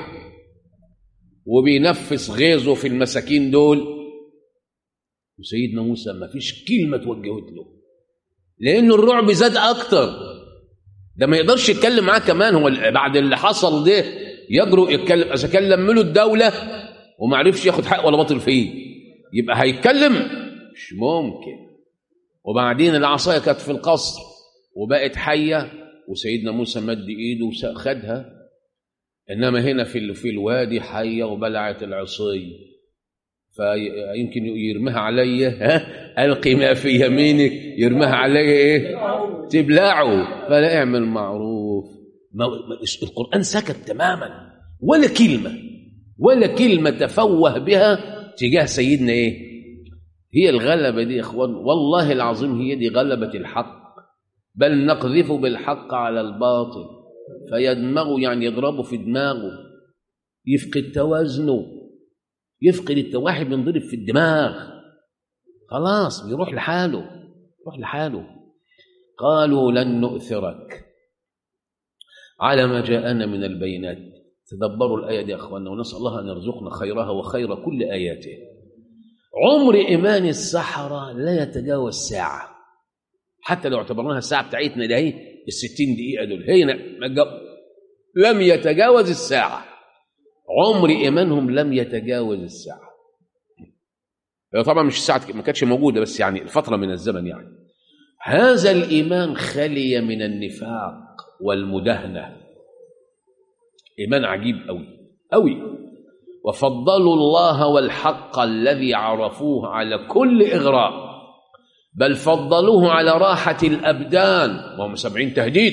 وبينفس غيظه في المساكين دول وسيدنا موسى ما فيش كلمه توجهت له لانه الرعب زاد اكتر ده ما يقدرش يتكلم معاه كمان هو بعد اللي حصل ده يجرؤ يتكلم اذا كان لم له الدوله وما عرفش ياخد حق ولا باطل فيه يبقى هيتكلم مش ممكن وبعدين العصايه كانت في القصر وبقت حيه وسيدنا موسى مد ايده وخدها انما هنا في في الوادي حيه وبلعت العصي فيمكن يرميها علي ها القي ما في يمينك يرميها علي ايه تبلعه فلا اعمل معروف ما القران سكت تماما ولا كلمه ولا كلمه تفوه بها تجاه سيدنا ايه هي الغلبه دي يا اخوان والله العظيم هي دي غلبه الحق بل نقذف بالحق على الباطل فيدمغه يعني يضربه في دماغه يفقد توازنه يفقد التواحد بينضرب في الدماغ خلاص بيروح لحاله يروح لحاله قالوا لن نؤثرك على ما جاءنا من البينات تدبروا الآية دي يا أخوانا ونسأل الله أن يرزقنا خيرها وخير كل آياته عمر إيمان السحرة لا يتجاوز ساعة حتى لو اعتبرناها الساعة بتاعتنا ده هي الستين دقيقة دول هنا لم يتجاوز الساعة عمر إيمانهم لم يتجاوز الساعة طبعا مش الساعة ما كانتش موجودة بس يعني الفترة من الزمن يعني هذا الإيمان خلي من النفاق والمداهنة إيمان عجيب أوي أوي وفضلوا الله والحق الذي عرفوه على كل إغراء بل فضلوه على راحة الأبدان وهم سبعين تهديد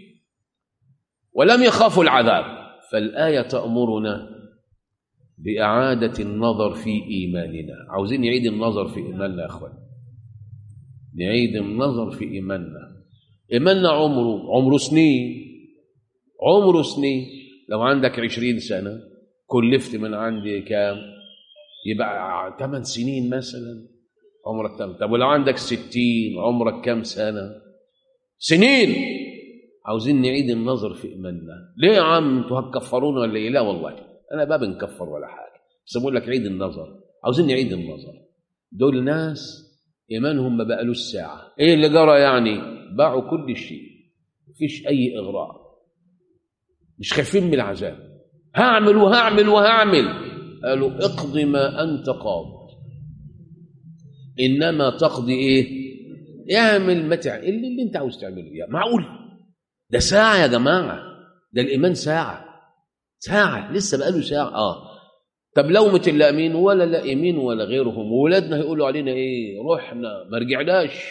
ولم يخافوا العذاب فالآية تأمرنا بإعادة النظر في إيماننا عاوزين نعيد النظر في إيماننا يا أخوان نعيد النظر في إيماننا إيماننا عمره عمره سنين عمره سنين لو عندك عشرين سنة كلفت من عندي كام يبقى ثمان سنين مثلا عمرك كم طب ولو عندك ستين عمرك كم سنة سنين عاوزين نعيد النظر في إيماننا ليه يا عم انتوا هتكفرونا ولا ايه لا والله انا ما بنكفر ولا حاجة بس بقول لك عيد النظر عاوزين نعيد النظر دول ناس إيمانهم ما بقالوش ساعة ايه اللي جرى يعني باعوا كل شيء مفيش أي إغراء مش خايفين من العذاب هعمل وهعمل وهعمل قالوا اقض ما أنت قاض إنما تقضي إيه اعمل ما تعمل اللي, اللي أنت عاوز تعمله يا معقول ده ساعة يا جماعة ده الإيمان ساعة ساعة لسه بقاله ساعة آه طب لو متلائمين ولا لائمين ولا غيرهم وولادنا هيقولوا علينا إيه رحنا ما رجعناش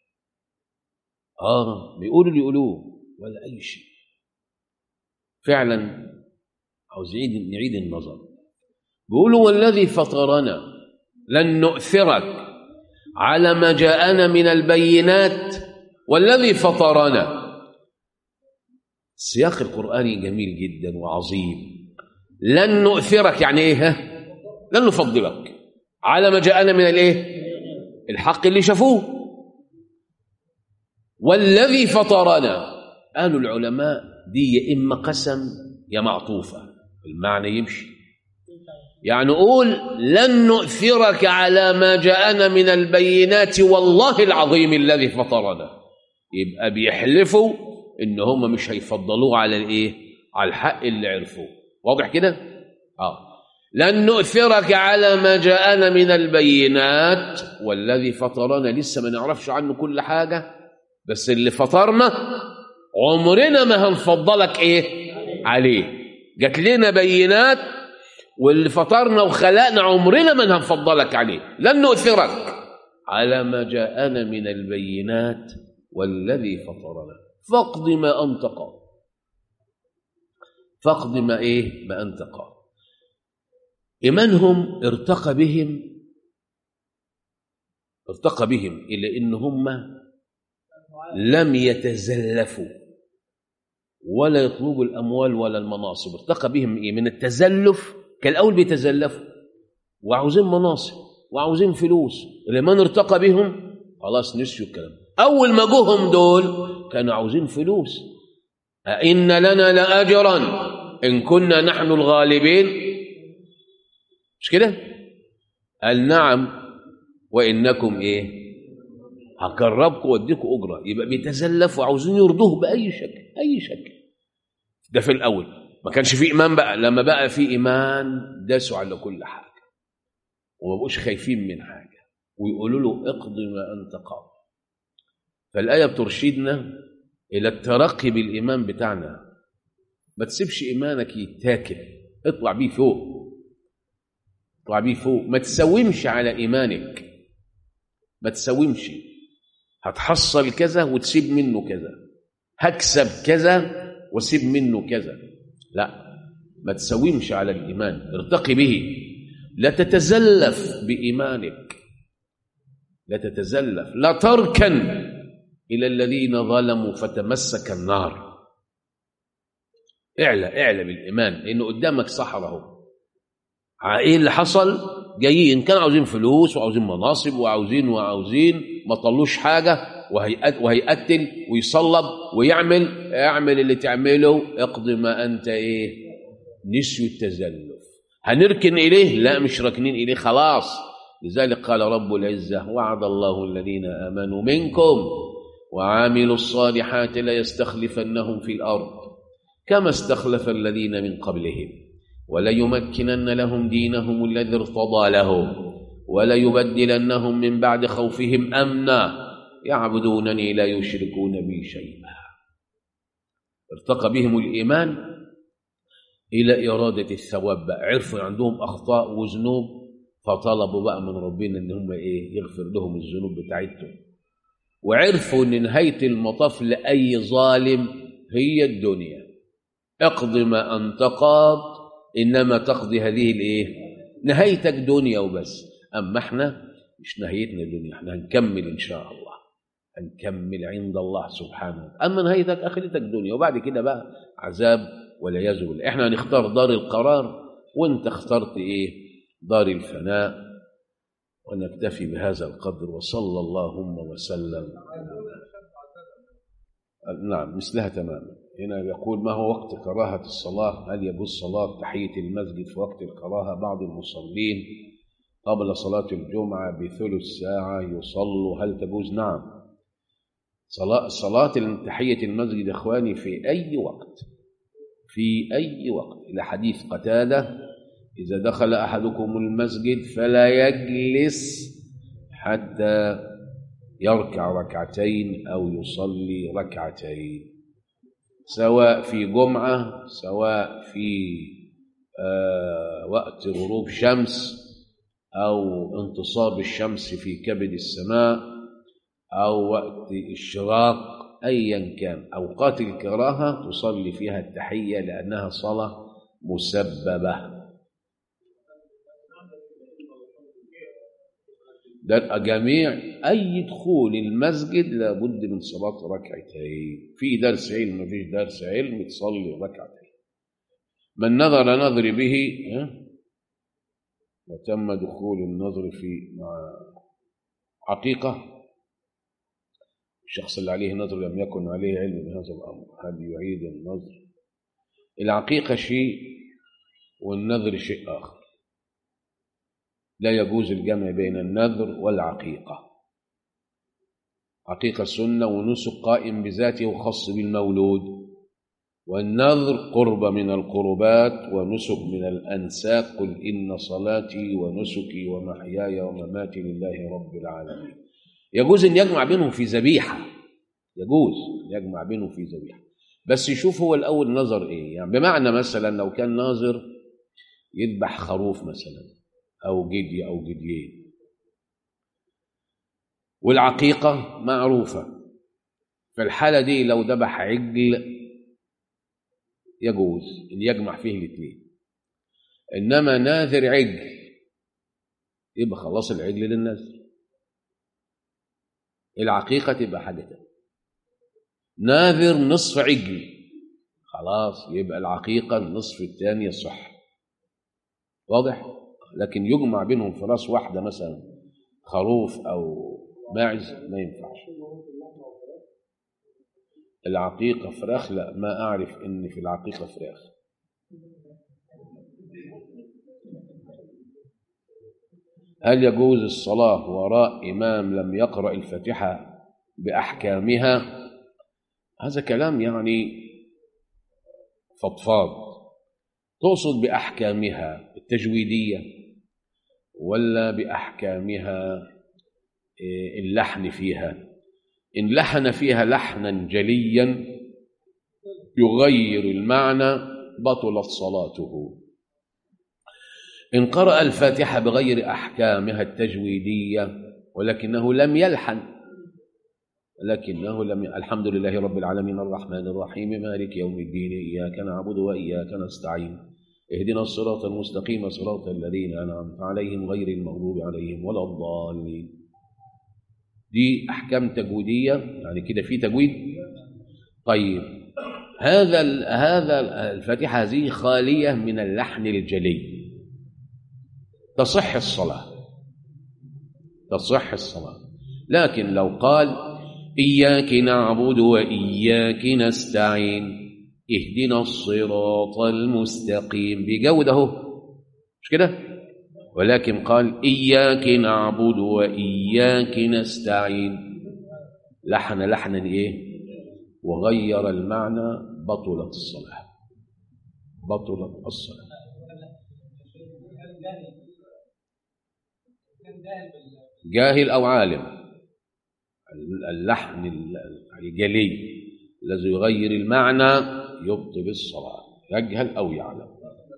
آه بيقولوا اللي يقولوه ولا أي شيء فعلا عاوز نعيد نعيد النظر بيقولوا والذي فطرنا لن نؤثرك على ما جاءنا من البينات والذي فطرنا السياق القرآني جميل جدا وعظيم لن نؤثرك يعني ايه ها؟ لن نفضلك على ما جاءنا من الايه الحق اللي شافوه والذي فطرنا قالوا العلماء دي يا اما قسم يا معطوفه المعنى يمشي يعني قول لن نؤثرك على ما جاءنا من البينات والله العظيم الذي فطرنا يبقى بيحلفوا ان هم مش هيفضلوه على الايه على الحق اللي عرفوه واضح كده اه لن نؤثرك على ما جاءنا من البينات والذي فطرنا لسه ما نعرفش عنه كل حاجه بس اللي فطرنا عمرنا ما هنفضلك ايه عليه جات لنا بينات واللي فطرنا وخلقنا عمرنا ما هنفضلك عليه لن نؤثرك على ما جاءنا من البينات والذي فطرنا فاقض ما انت قاض فاقض ما ايه ما انت قاض ايمانهم ارتقى بهم ارتقى بهم الى ان هم لم يتزلفوا ولا يطلبوا الاموال ولا المناصب ارتقى بهم ايه من التزلف كان الاول بيتزلفوا وعاوزين مناصب وعاوزين فلوس لمن ارتقى بهم خلاص نسيوا الكلام اول ما جوهم دول كانوا عاوزين فلوس أئن لنا لأجرا إن كنا نحن الغالبين مش كده قال نعم وإنكم إيه هقربكم واديكم أجرة يبقى بيتزلفوا عاوزين يرضوه بأي شكل أي شكل ده في الأول ما كانش في إيمان بقى لما بقى في إيمان داسوا على كل حاجة وما بقوش خايفين من حاجة ويقولوا له اقض ما أنت قاضي فالآية بترشدنا إلى الترقي بالإيمان بتاعنا ما تسيبش إيمانك يتاكل اطلع بيه فوق اطلع بيه فوق ما تسومش على إيمانك ما تسومش هتحصل كذا وتسيب منه كذا هكسب كذا وسيب منه كذا لا ما تسومش على الإيمان ارتقي به لا تتزلف بإيمانك لا تتزلف لا تركن إلى الذين ظلموا فتمسك النار اعلى اعلى بالإيمان لأنه قدامك صحراء اهو ايه اللي حصل جايين كانوا عاوزين فلوس وعاوزين مناصب وعاوزين وعاوزين ما طلوش حاجة وهيقتل ويصلب ويعمل اعمل اللي تعمله اقضي ما أنت ايه نسيوا التزلف هنركن إليه لا مش راكنين إليه خلاص لذلك قال رب العزة وعد الله الذين آمنوا منكم وعاملوا الصالحات ليستخلفنهم في الأرض كما استخلف الذين من قبلهم وليمكنن لهم دينهم الذي ارتضى لهم وليبدلنهم من بعد خوفهم أمنا يعبدونني لا يشركون بي شيئا ارتقى بهم الإيمان إلى إرادة الثواب بقى عرفوا عندهم أخطاء وذنوب فطلبوا بقى من ربنا إن هم إيه يغفر لهم الذنوب بتاعتهم وعرفوا ان نهايه المطاف لاي ظالم هي الدنيا اقض ما انت قاض انما تقضي هذه الايه نهايتك دنيا وبس اما احنا مش نهايتنا دنيا احنا هنكمل ان شاء الله هنكمل عند الله سبحانه وتعالى اما نهايتك اخرتك دنيا وبعد كده بقى عذاب والعياذ بالله احنا هنختار دار القرار وانت اخترت ايه دار الفناء ونكتفي بهذا القدر وصلى اللهم وسلم نعم مثلها تماما هنا يقول ما هو وقت كراهة الصلاة هل يجوز صلاة تحية المسجد في وقت الكراهة بعض المصلين قبل صلاة الجمعة بثلث ساعة يصلوا هل تجوز نعم صلاة, صلاة تحية المسجد يا إخواني في أي وقت في أي وقت إلى حديث قتادة إذا دخل أحدكم المسجد فلا يجلس حتى يركع ركعتين أو يصلي ركعتين سواء في جمعة سواء في آه وقت غروب شمس أو انتصاب الشمس في كبد السماء أو وقت الشراق أيا كان أوقات الكراهة تصلي فيها التحية لأنها صلاة مسببة ده جميع أي دخول المسجد لابد من صلاة ركعتين في درس علم ما فيش درس علم تصلي ركعتين من نظر نظر به وتم دخول النظر في مع حقيقة الشخص اللي عليه نظر لم يكن عليه علم بهذا الأمر هل يعيد النظر العقيقة شيء والنظر شيء آخر لا يجوز الجمع بين النذر والعقيقة عقيقة سنة ونسك قائم بذاته وخاص بالمولود والنذر قرب من القربات ونسك من الأنساك قل إن صلاتي ونسكي ومحياي ومماتي لله رب العالمين يجوز أن يجمع بينهم في ذبيحة يجوز أن يجمع بينهم في ذبيحة بس يشوف هو الأول نظر إيه يعني بمعنى مثلا لو كان ناظر يذبح خروف مثلا أو جدي أو جديين والعقيقة معروفة في الحالة دي لو ذبح عجل يجوز ان يجمع فيه الاثنين انما ناذر عجل يبقى خلاص العجل للنذر العقيقه تبقى حاجه تانية ناذر نصف عجل خلاص يبقى العقيقه النصف الثاني يصح واضح لكن يجمع بينهم في راس واحده مثلا خروف او ماعز ما ينفعش العقيقة فراخ لا ما أعرف إن في العقيقة فراخ هل يجوز الصلاة وراء إمام لم يقرأ الفاتحة بأحكامها هذا كلام يعني فضفاض تقصد بأحكامها التجويدية ولا بأحكامها اللحن فيها إن لحن فيها لحنا جليا يغير المعنى بطلت صلاته إن قرأ الفاتحة بغير أحكامها التجويدية ولكنه لم يلحن لكنه لم ي... الحمد لله رب العالمين الرحمن الرحيم مالك يوم الدين إياك نعبد وإياك نستعين اهدنا الصراط المستقيم صراط الذين أنعمت عليهم غير المغضوب عليهم ولا الضالين دي احكام تجويديه يعني كده في تجويد طيب هذا هذا الفاتحه هذه خاليه من اللحن الجلي تصح الصلاه تصح الصلاه لكن لو قال اياك نعبد واياك نستعين اهدنا الصراط المستقيم بجوده مش كده ولكن قال إياك نعبد وإياك نستعين لحن لحنا إيه وغير المعنى بطلت الصلاة بطلت الصلاة جاهل أو عالم اللحن الجلي الذي يغير المعنى يبطل الصلاة يجهل أو يعلم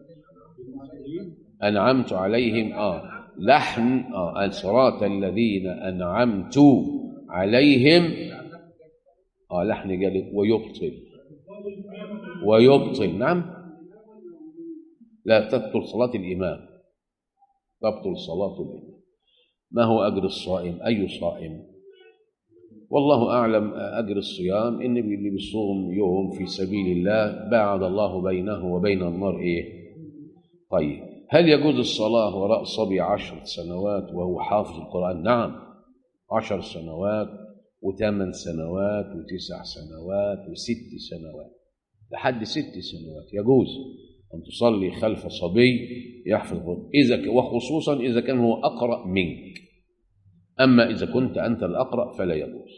أنعمت عليهم آه لحن آه الصراط الذين أنعمت عليهم اه لحن قال ويبطل ويبطل نعم لا تبطل صلاة الإمام تبطل صلاة الإمام ما هو أجر الصائم أي صائم والله أعلم أجر الصيام إن اللي بيصوم يوم في سبيل الله باعد الله بينه وبين النار إيه طيب هل يجوز الصلاة وراء صبي عشر سنوات وهو حافظ القرآن نعم عشر سنوات وثمان سنوات وتسع سنوات وست سنوات لحد ست سنوات يجوز أن تصلي خلف صبي يحفظ القرآن إذا وخصوصا إذا كان هو أقرأ منك أما إذا كنت أنت الأقرأ فلا يجوز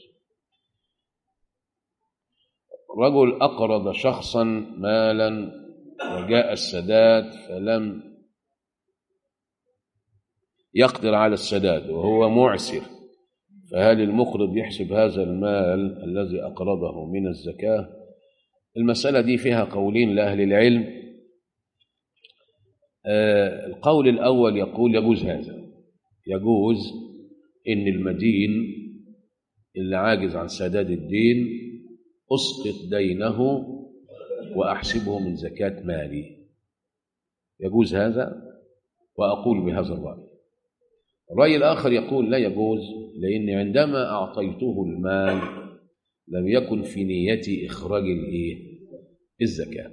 رجل أقرض شخصا مالا وجاء السداد فلم يقدر على السداد وهو معسر فهل المقرض يحسب هذا المال الذي أقرضه من الزكاة المسألة دي فيها قولين لأهل العلم آه القول الأول يقول يجوز هذا يجوز إن المدين اللي عاجز عن سداد الدين أسقط دينه وأحسبه من زكاة مالي يجوز هذا وأقول بهذا الرأي الرأي الآخر يقول لا يجوز لأن عندما أعطيته المال لم يكن في نيتي إخراج الإيه؟ الزكاة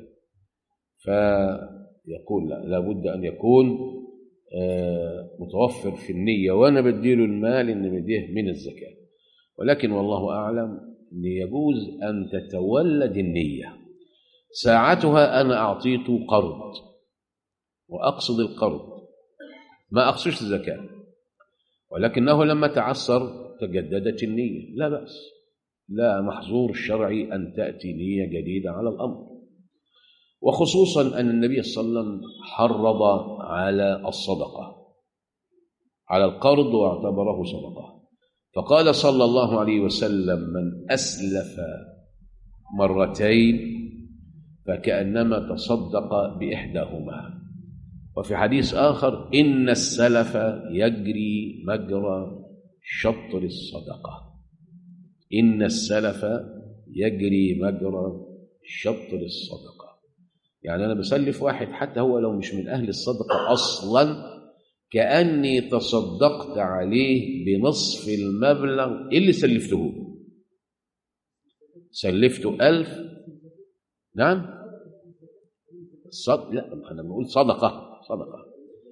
فيقول لا لابد أن يكون آه متوفر في النية وأنا بديله المال إن بديه من الزكاة ولكن والله أعلم أن يجوز أن تتولد النية ساعتها أنا أعطيته قرض وأقصد القرض ما أقصدش الزكاة ولكنه لما تعسر تجددت النية لا بأس لا محظور شرعي أن تأتي نية جديدة على الأمر وخصوصا أن النبي صلى الله عليه وسلم حرض على الصدقة على القرض واعتبره صدقة فقال صلى الله عليه وسلم من أسلف مرتين فكأنما تصدق بإحداهما وفي حديث آخر إن السلف يجري مجرى شطر الصدقة إن السلف يجري مجرى شطر الصدقة يعني أنا بسلف واحد حتى هو لو مش من أهل الصدقة أصلا كأني تصدقت عليه بنصف المبلغ اللي سلفته له سلفته ألف نعم صد... لا احنا بنقول صدقة صدقة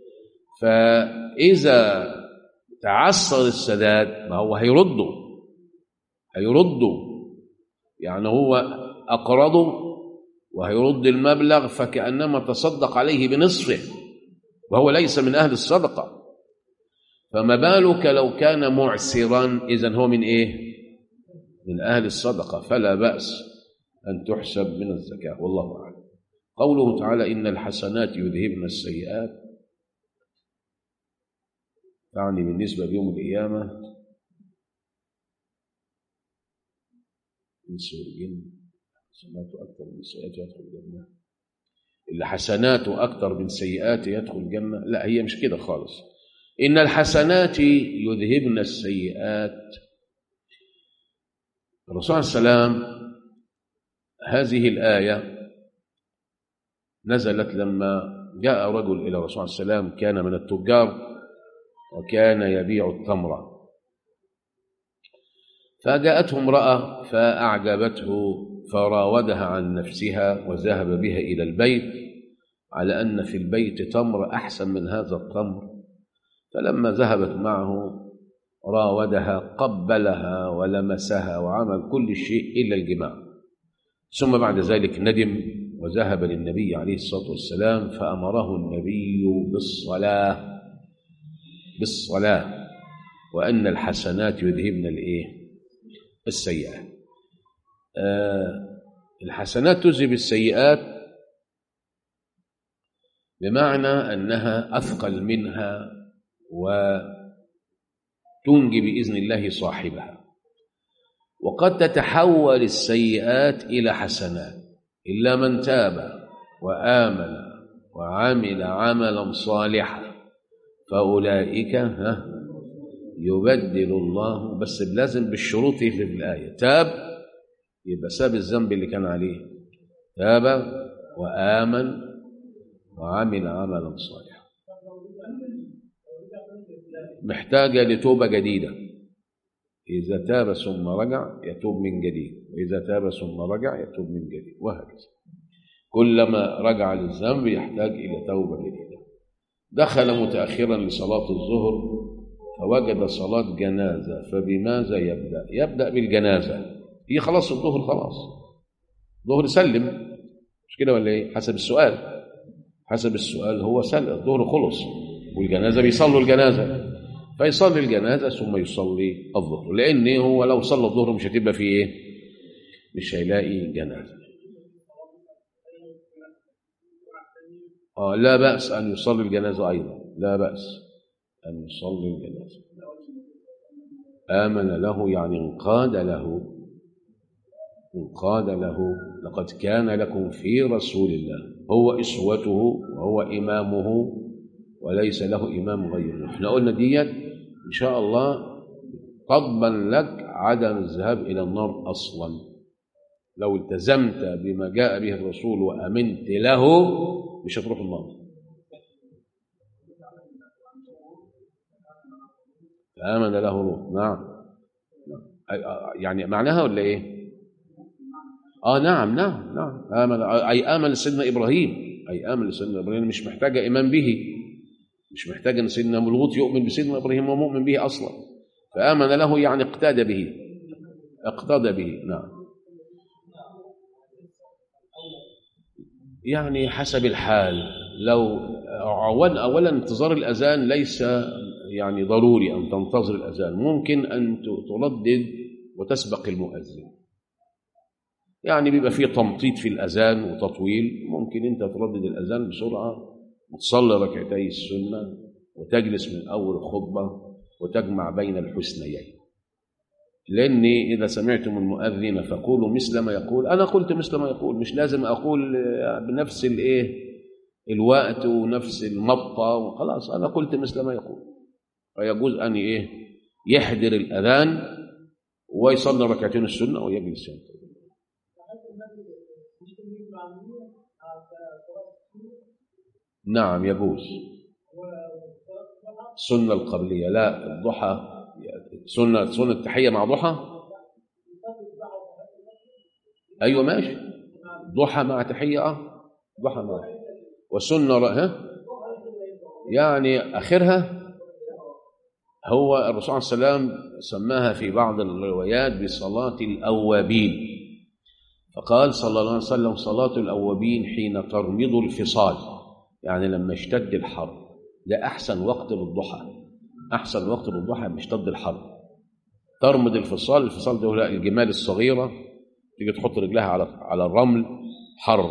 فإذا تعسر السداد ما هو هيرده هيرده يعني هو أقرضه وهيرد المبلغ فكأنما تصدق عليه بنصفه وهو ليس من أهل الصدقة فما بالك لو كان معسرا إذن هو من إيه من أهل الصدقة فلا بأس أن تحسب من الزكاة والله أعلم قوله تعالى إن الحسنات يذهبن السيئات تعني بالنسبة ليوم القيامة إنس والجن حسناته أكثر من السيئات يدخل الجنة اللي حسناته أكثر من سيئاته يدخل الجنة لا هي مش كده خالص إن الحسنات يذهبن السيئات الرسول عليه السلام هذه الآية نزلت لما جاء رجل إلى الرسول عليه السلام كان من التجار وكان يبيع التمر فجاءته امرأة فأعجبته فراودها عن نفسها وذهب بها إلى البيت على أن في البيت تمر أحسن من هذا التمر فلما ذهبت معه راودها قبلها ولمسها وعمل كل شيء إلا الجماع ثم بعد ذلك ندم وذهب للنبي عليه الصلاة والسلام فأمره النبي بالصلاة بالصلاة وأن الحسنات يذهبن الإيه السيئات آه الحسنات تذهب السيئات بمعنى أنها أثقل منها وتنجي بإذن الله صاحبها وقد تتحول السيئات إلى حسنات إلا من تاب وآمن وعمل عملا صالحا فأولئك يبدل الله بس لازم بالشروط اللي في الآية تاب يبقى ساب الذنب اللي كان عليه تاب وآمن وعمل عملا صالحا محتاجة لتوبة جديدة إذا تاب ثم رجع يتوب من جديد وإذا تاب ثم رجع يتوب من جديد وهكذا كلما رجع للذنب يحتاج إلى توبة جديدة دخل متأخرا لصلاة الظهر فوجد صلاة جنازة فبماذا يبدأ يبدأ بالجنازة هي خلاص الظهر خلاص الظهر سلم مش كده ولا ايه حسب السؤال حسب السؤال هو سلم الظهر خلص والجنازة بيصلوا الجنازة فيصلي الجنازة ثم يصلي الظهر لأن هو لو صلى الظهر مش هتبقى فيه ايه مش هيلاقي جنازة آه لا بأس أن يصلي الجنازة أيضا لا بأس أن يصلي الجنازة آمن له يعني انقاد له انقاد له لقد كان لكم في رسول الله هو إسوته وهو إمامه وليس له إمام غيره احنا قلنا ديت إن شاء الله تضمن لك عدم الذهاب إلى النار أصلا لو التزمت بما جاء به الرسول وأمنت له مش هتروح النار فآمن له لوط نعم يعني معناها ولا ايه اه نعم نعم نعم آمن أي آمن سيدنا إبراهيم أي آمن سيدنا إبراهيم مش محتاجة إيمان به مش محتاج أن سيدنا لوط يؤمن بسيدنا إبراهيم ومؤمن به أصلا فآمن له يعني اقتدى به اقتدى به نعم يعني حسب الحال لو أولا, أولا انتظار الأذان ليس يعني ضروري أن تنتظر الأذان ممكن أن تردد وتسبق المؤذن يعني بيبقى فيه تمطيط في الأذان وتطويل ممكن أنت تردد الأذان بسرعة وتصلي ركعتي السنة وتجلس من أول الخطبة وتجمع بين الحسنيين لأني إذا سمعتم المؤذن فقولوا مثل ما يقول أنا قلت مثل ما يقول مش لازم أقول بنفس الإيه الوقت ونفس المبطة وخلاص أنا قلت مثل ما يقول فيجوز أن إيه يحضر الأذان ويصلي ركعتين السنة ويجلس ينتظر نعم يجوز السنة القبلية لا الضحى سنة سنة التحية مع ضحى أيوة ماشي ضحى مع تحية أه ضحى مع والسنة ها يعني آخرها هو الرسول صلى الله عليه وسلم سماها في بعض الروايات بصلاة الأوابين فقال صلى الله عليه وسلم صلاة الأوابين حين ترمض الفصال يعني لما يشتد الحر ده أحسن وقت للضحى أحسن وقت للضحى لما يشتد الحر ترمض الفصال الفصال ده الجمال الصغيرة تيجي تحط رجلها على على الرمل حر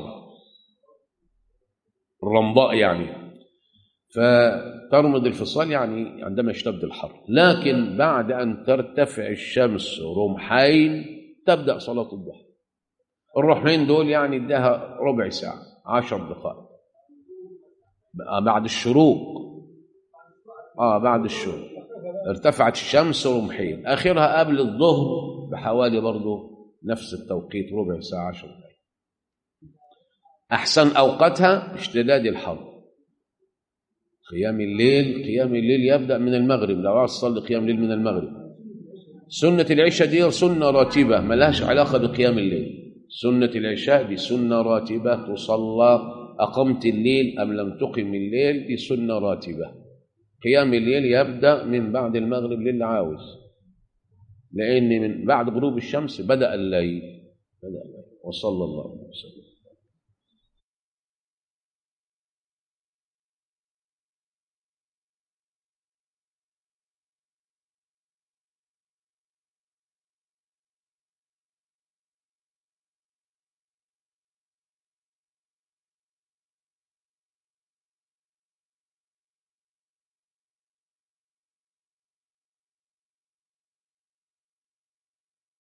الرمضاء يعني فترمض الفصال يعني عندما يشتد الحر لكن بعد أن ترتفع الشمس رمحين تبدأ صلاة الضحى الرمحين دول يعني اداها ربع ساعة عشر دقائق بعد الشروق اه بعد الشروق ارتفعت الشمس رمحين اخرها قبل الظهر بحوالي برضه نفس التوقيت ربع ساعة عشر دقائق أحسن أوقاتها اشتداد الحر قيام الليل قيام الليل يبدأ من المغرب لو عايز تصلي قيام الليل من المغرب سنة العشاء دي سنة راتبة ملهاش علاقة بقيام الليل سنة العشاء دي سنة راتبة تصلى أقمت الليل أم لم تقم الليل دي سنة راتبة قيام الليل يبدأ من بعد المغرب للي عاوز لأن من بعد غروب الشمس بدأ الليل بدأ الليل وصلى الله عليه وسلم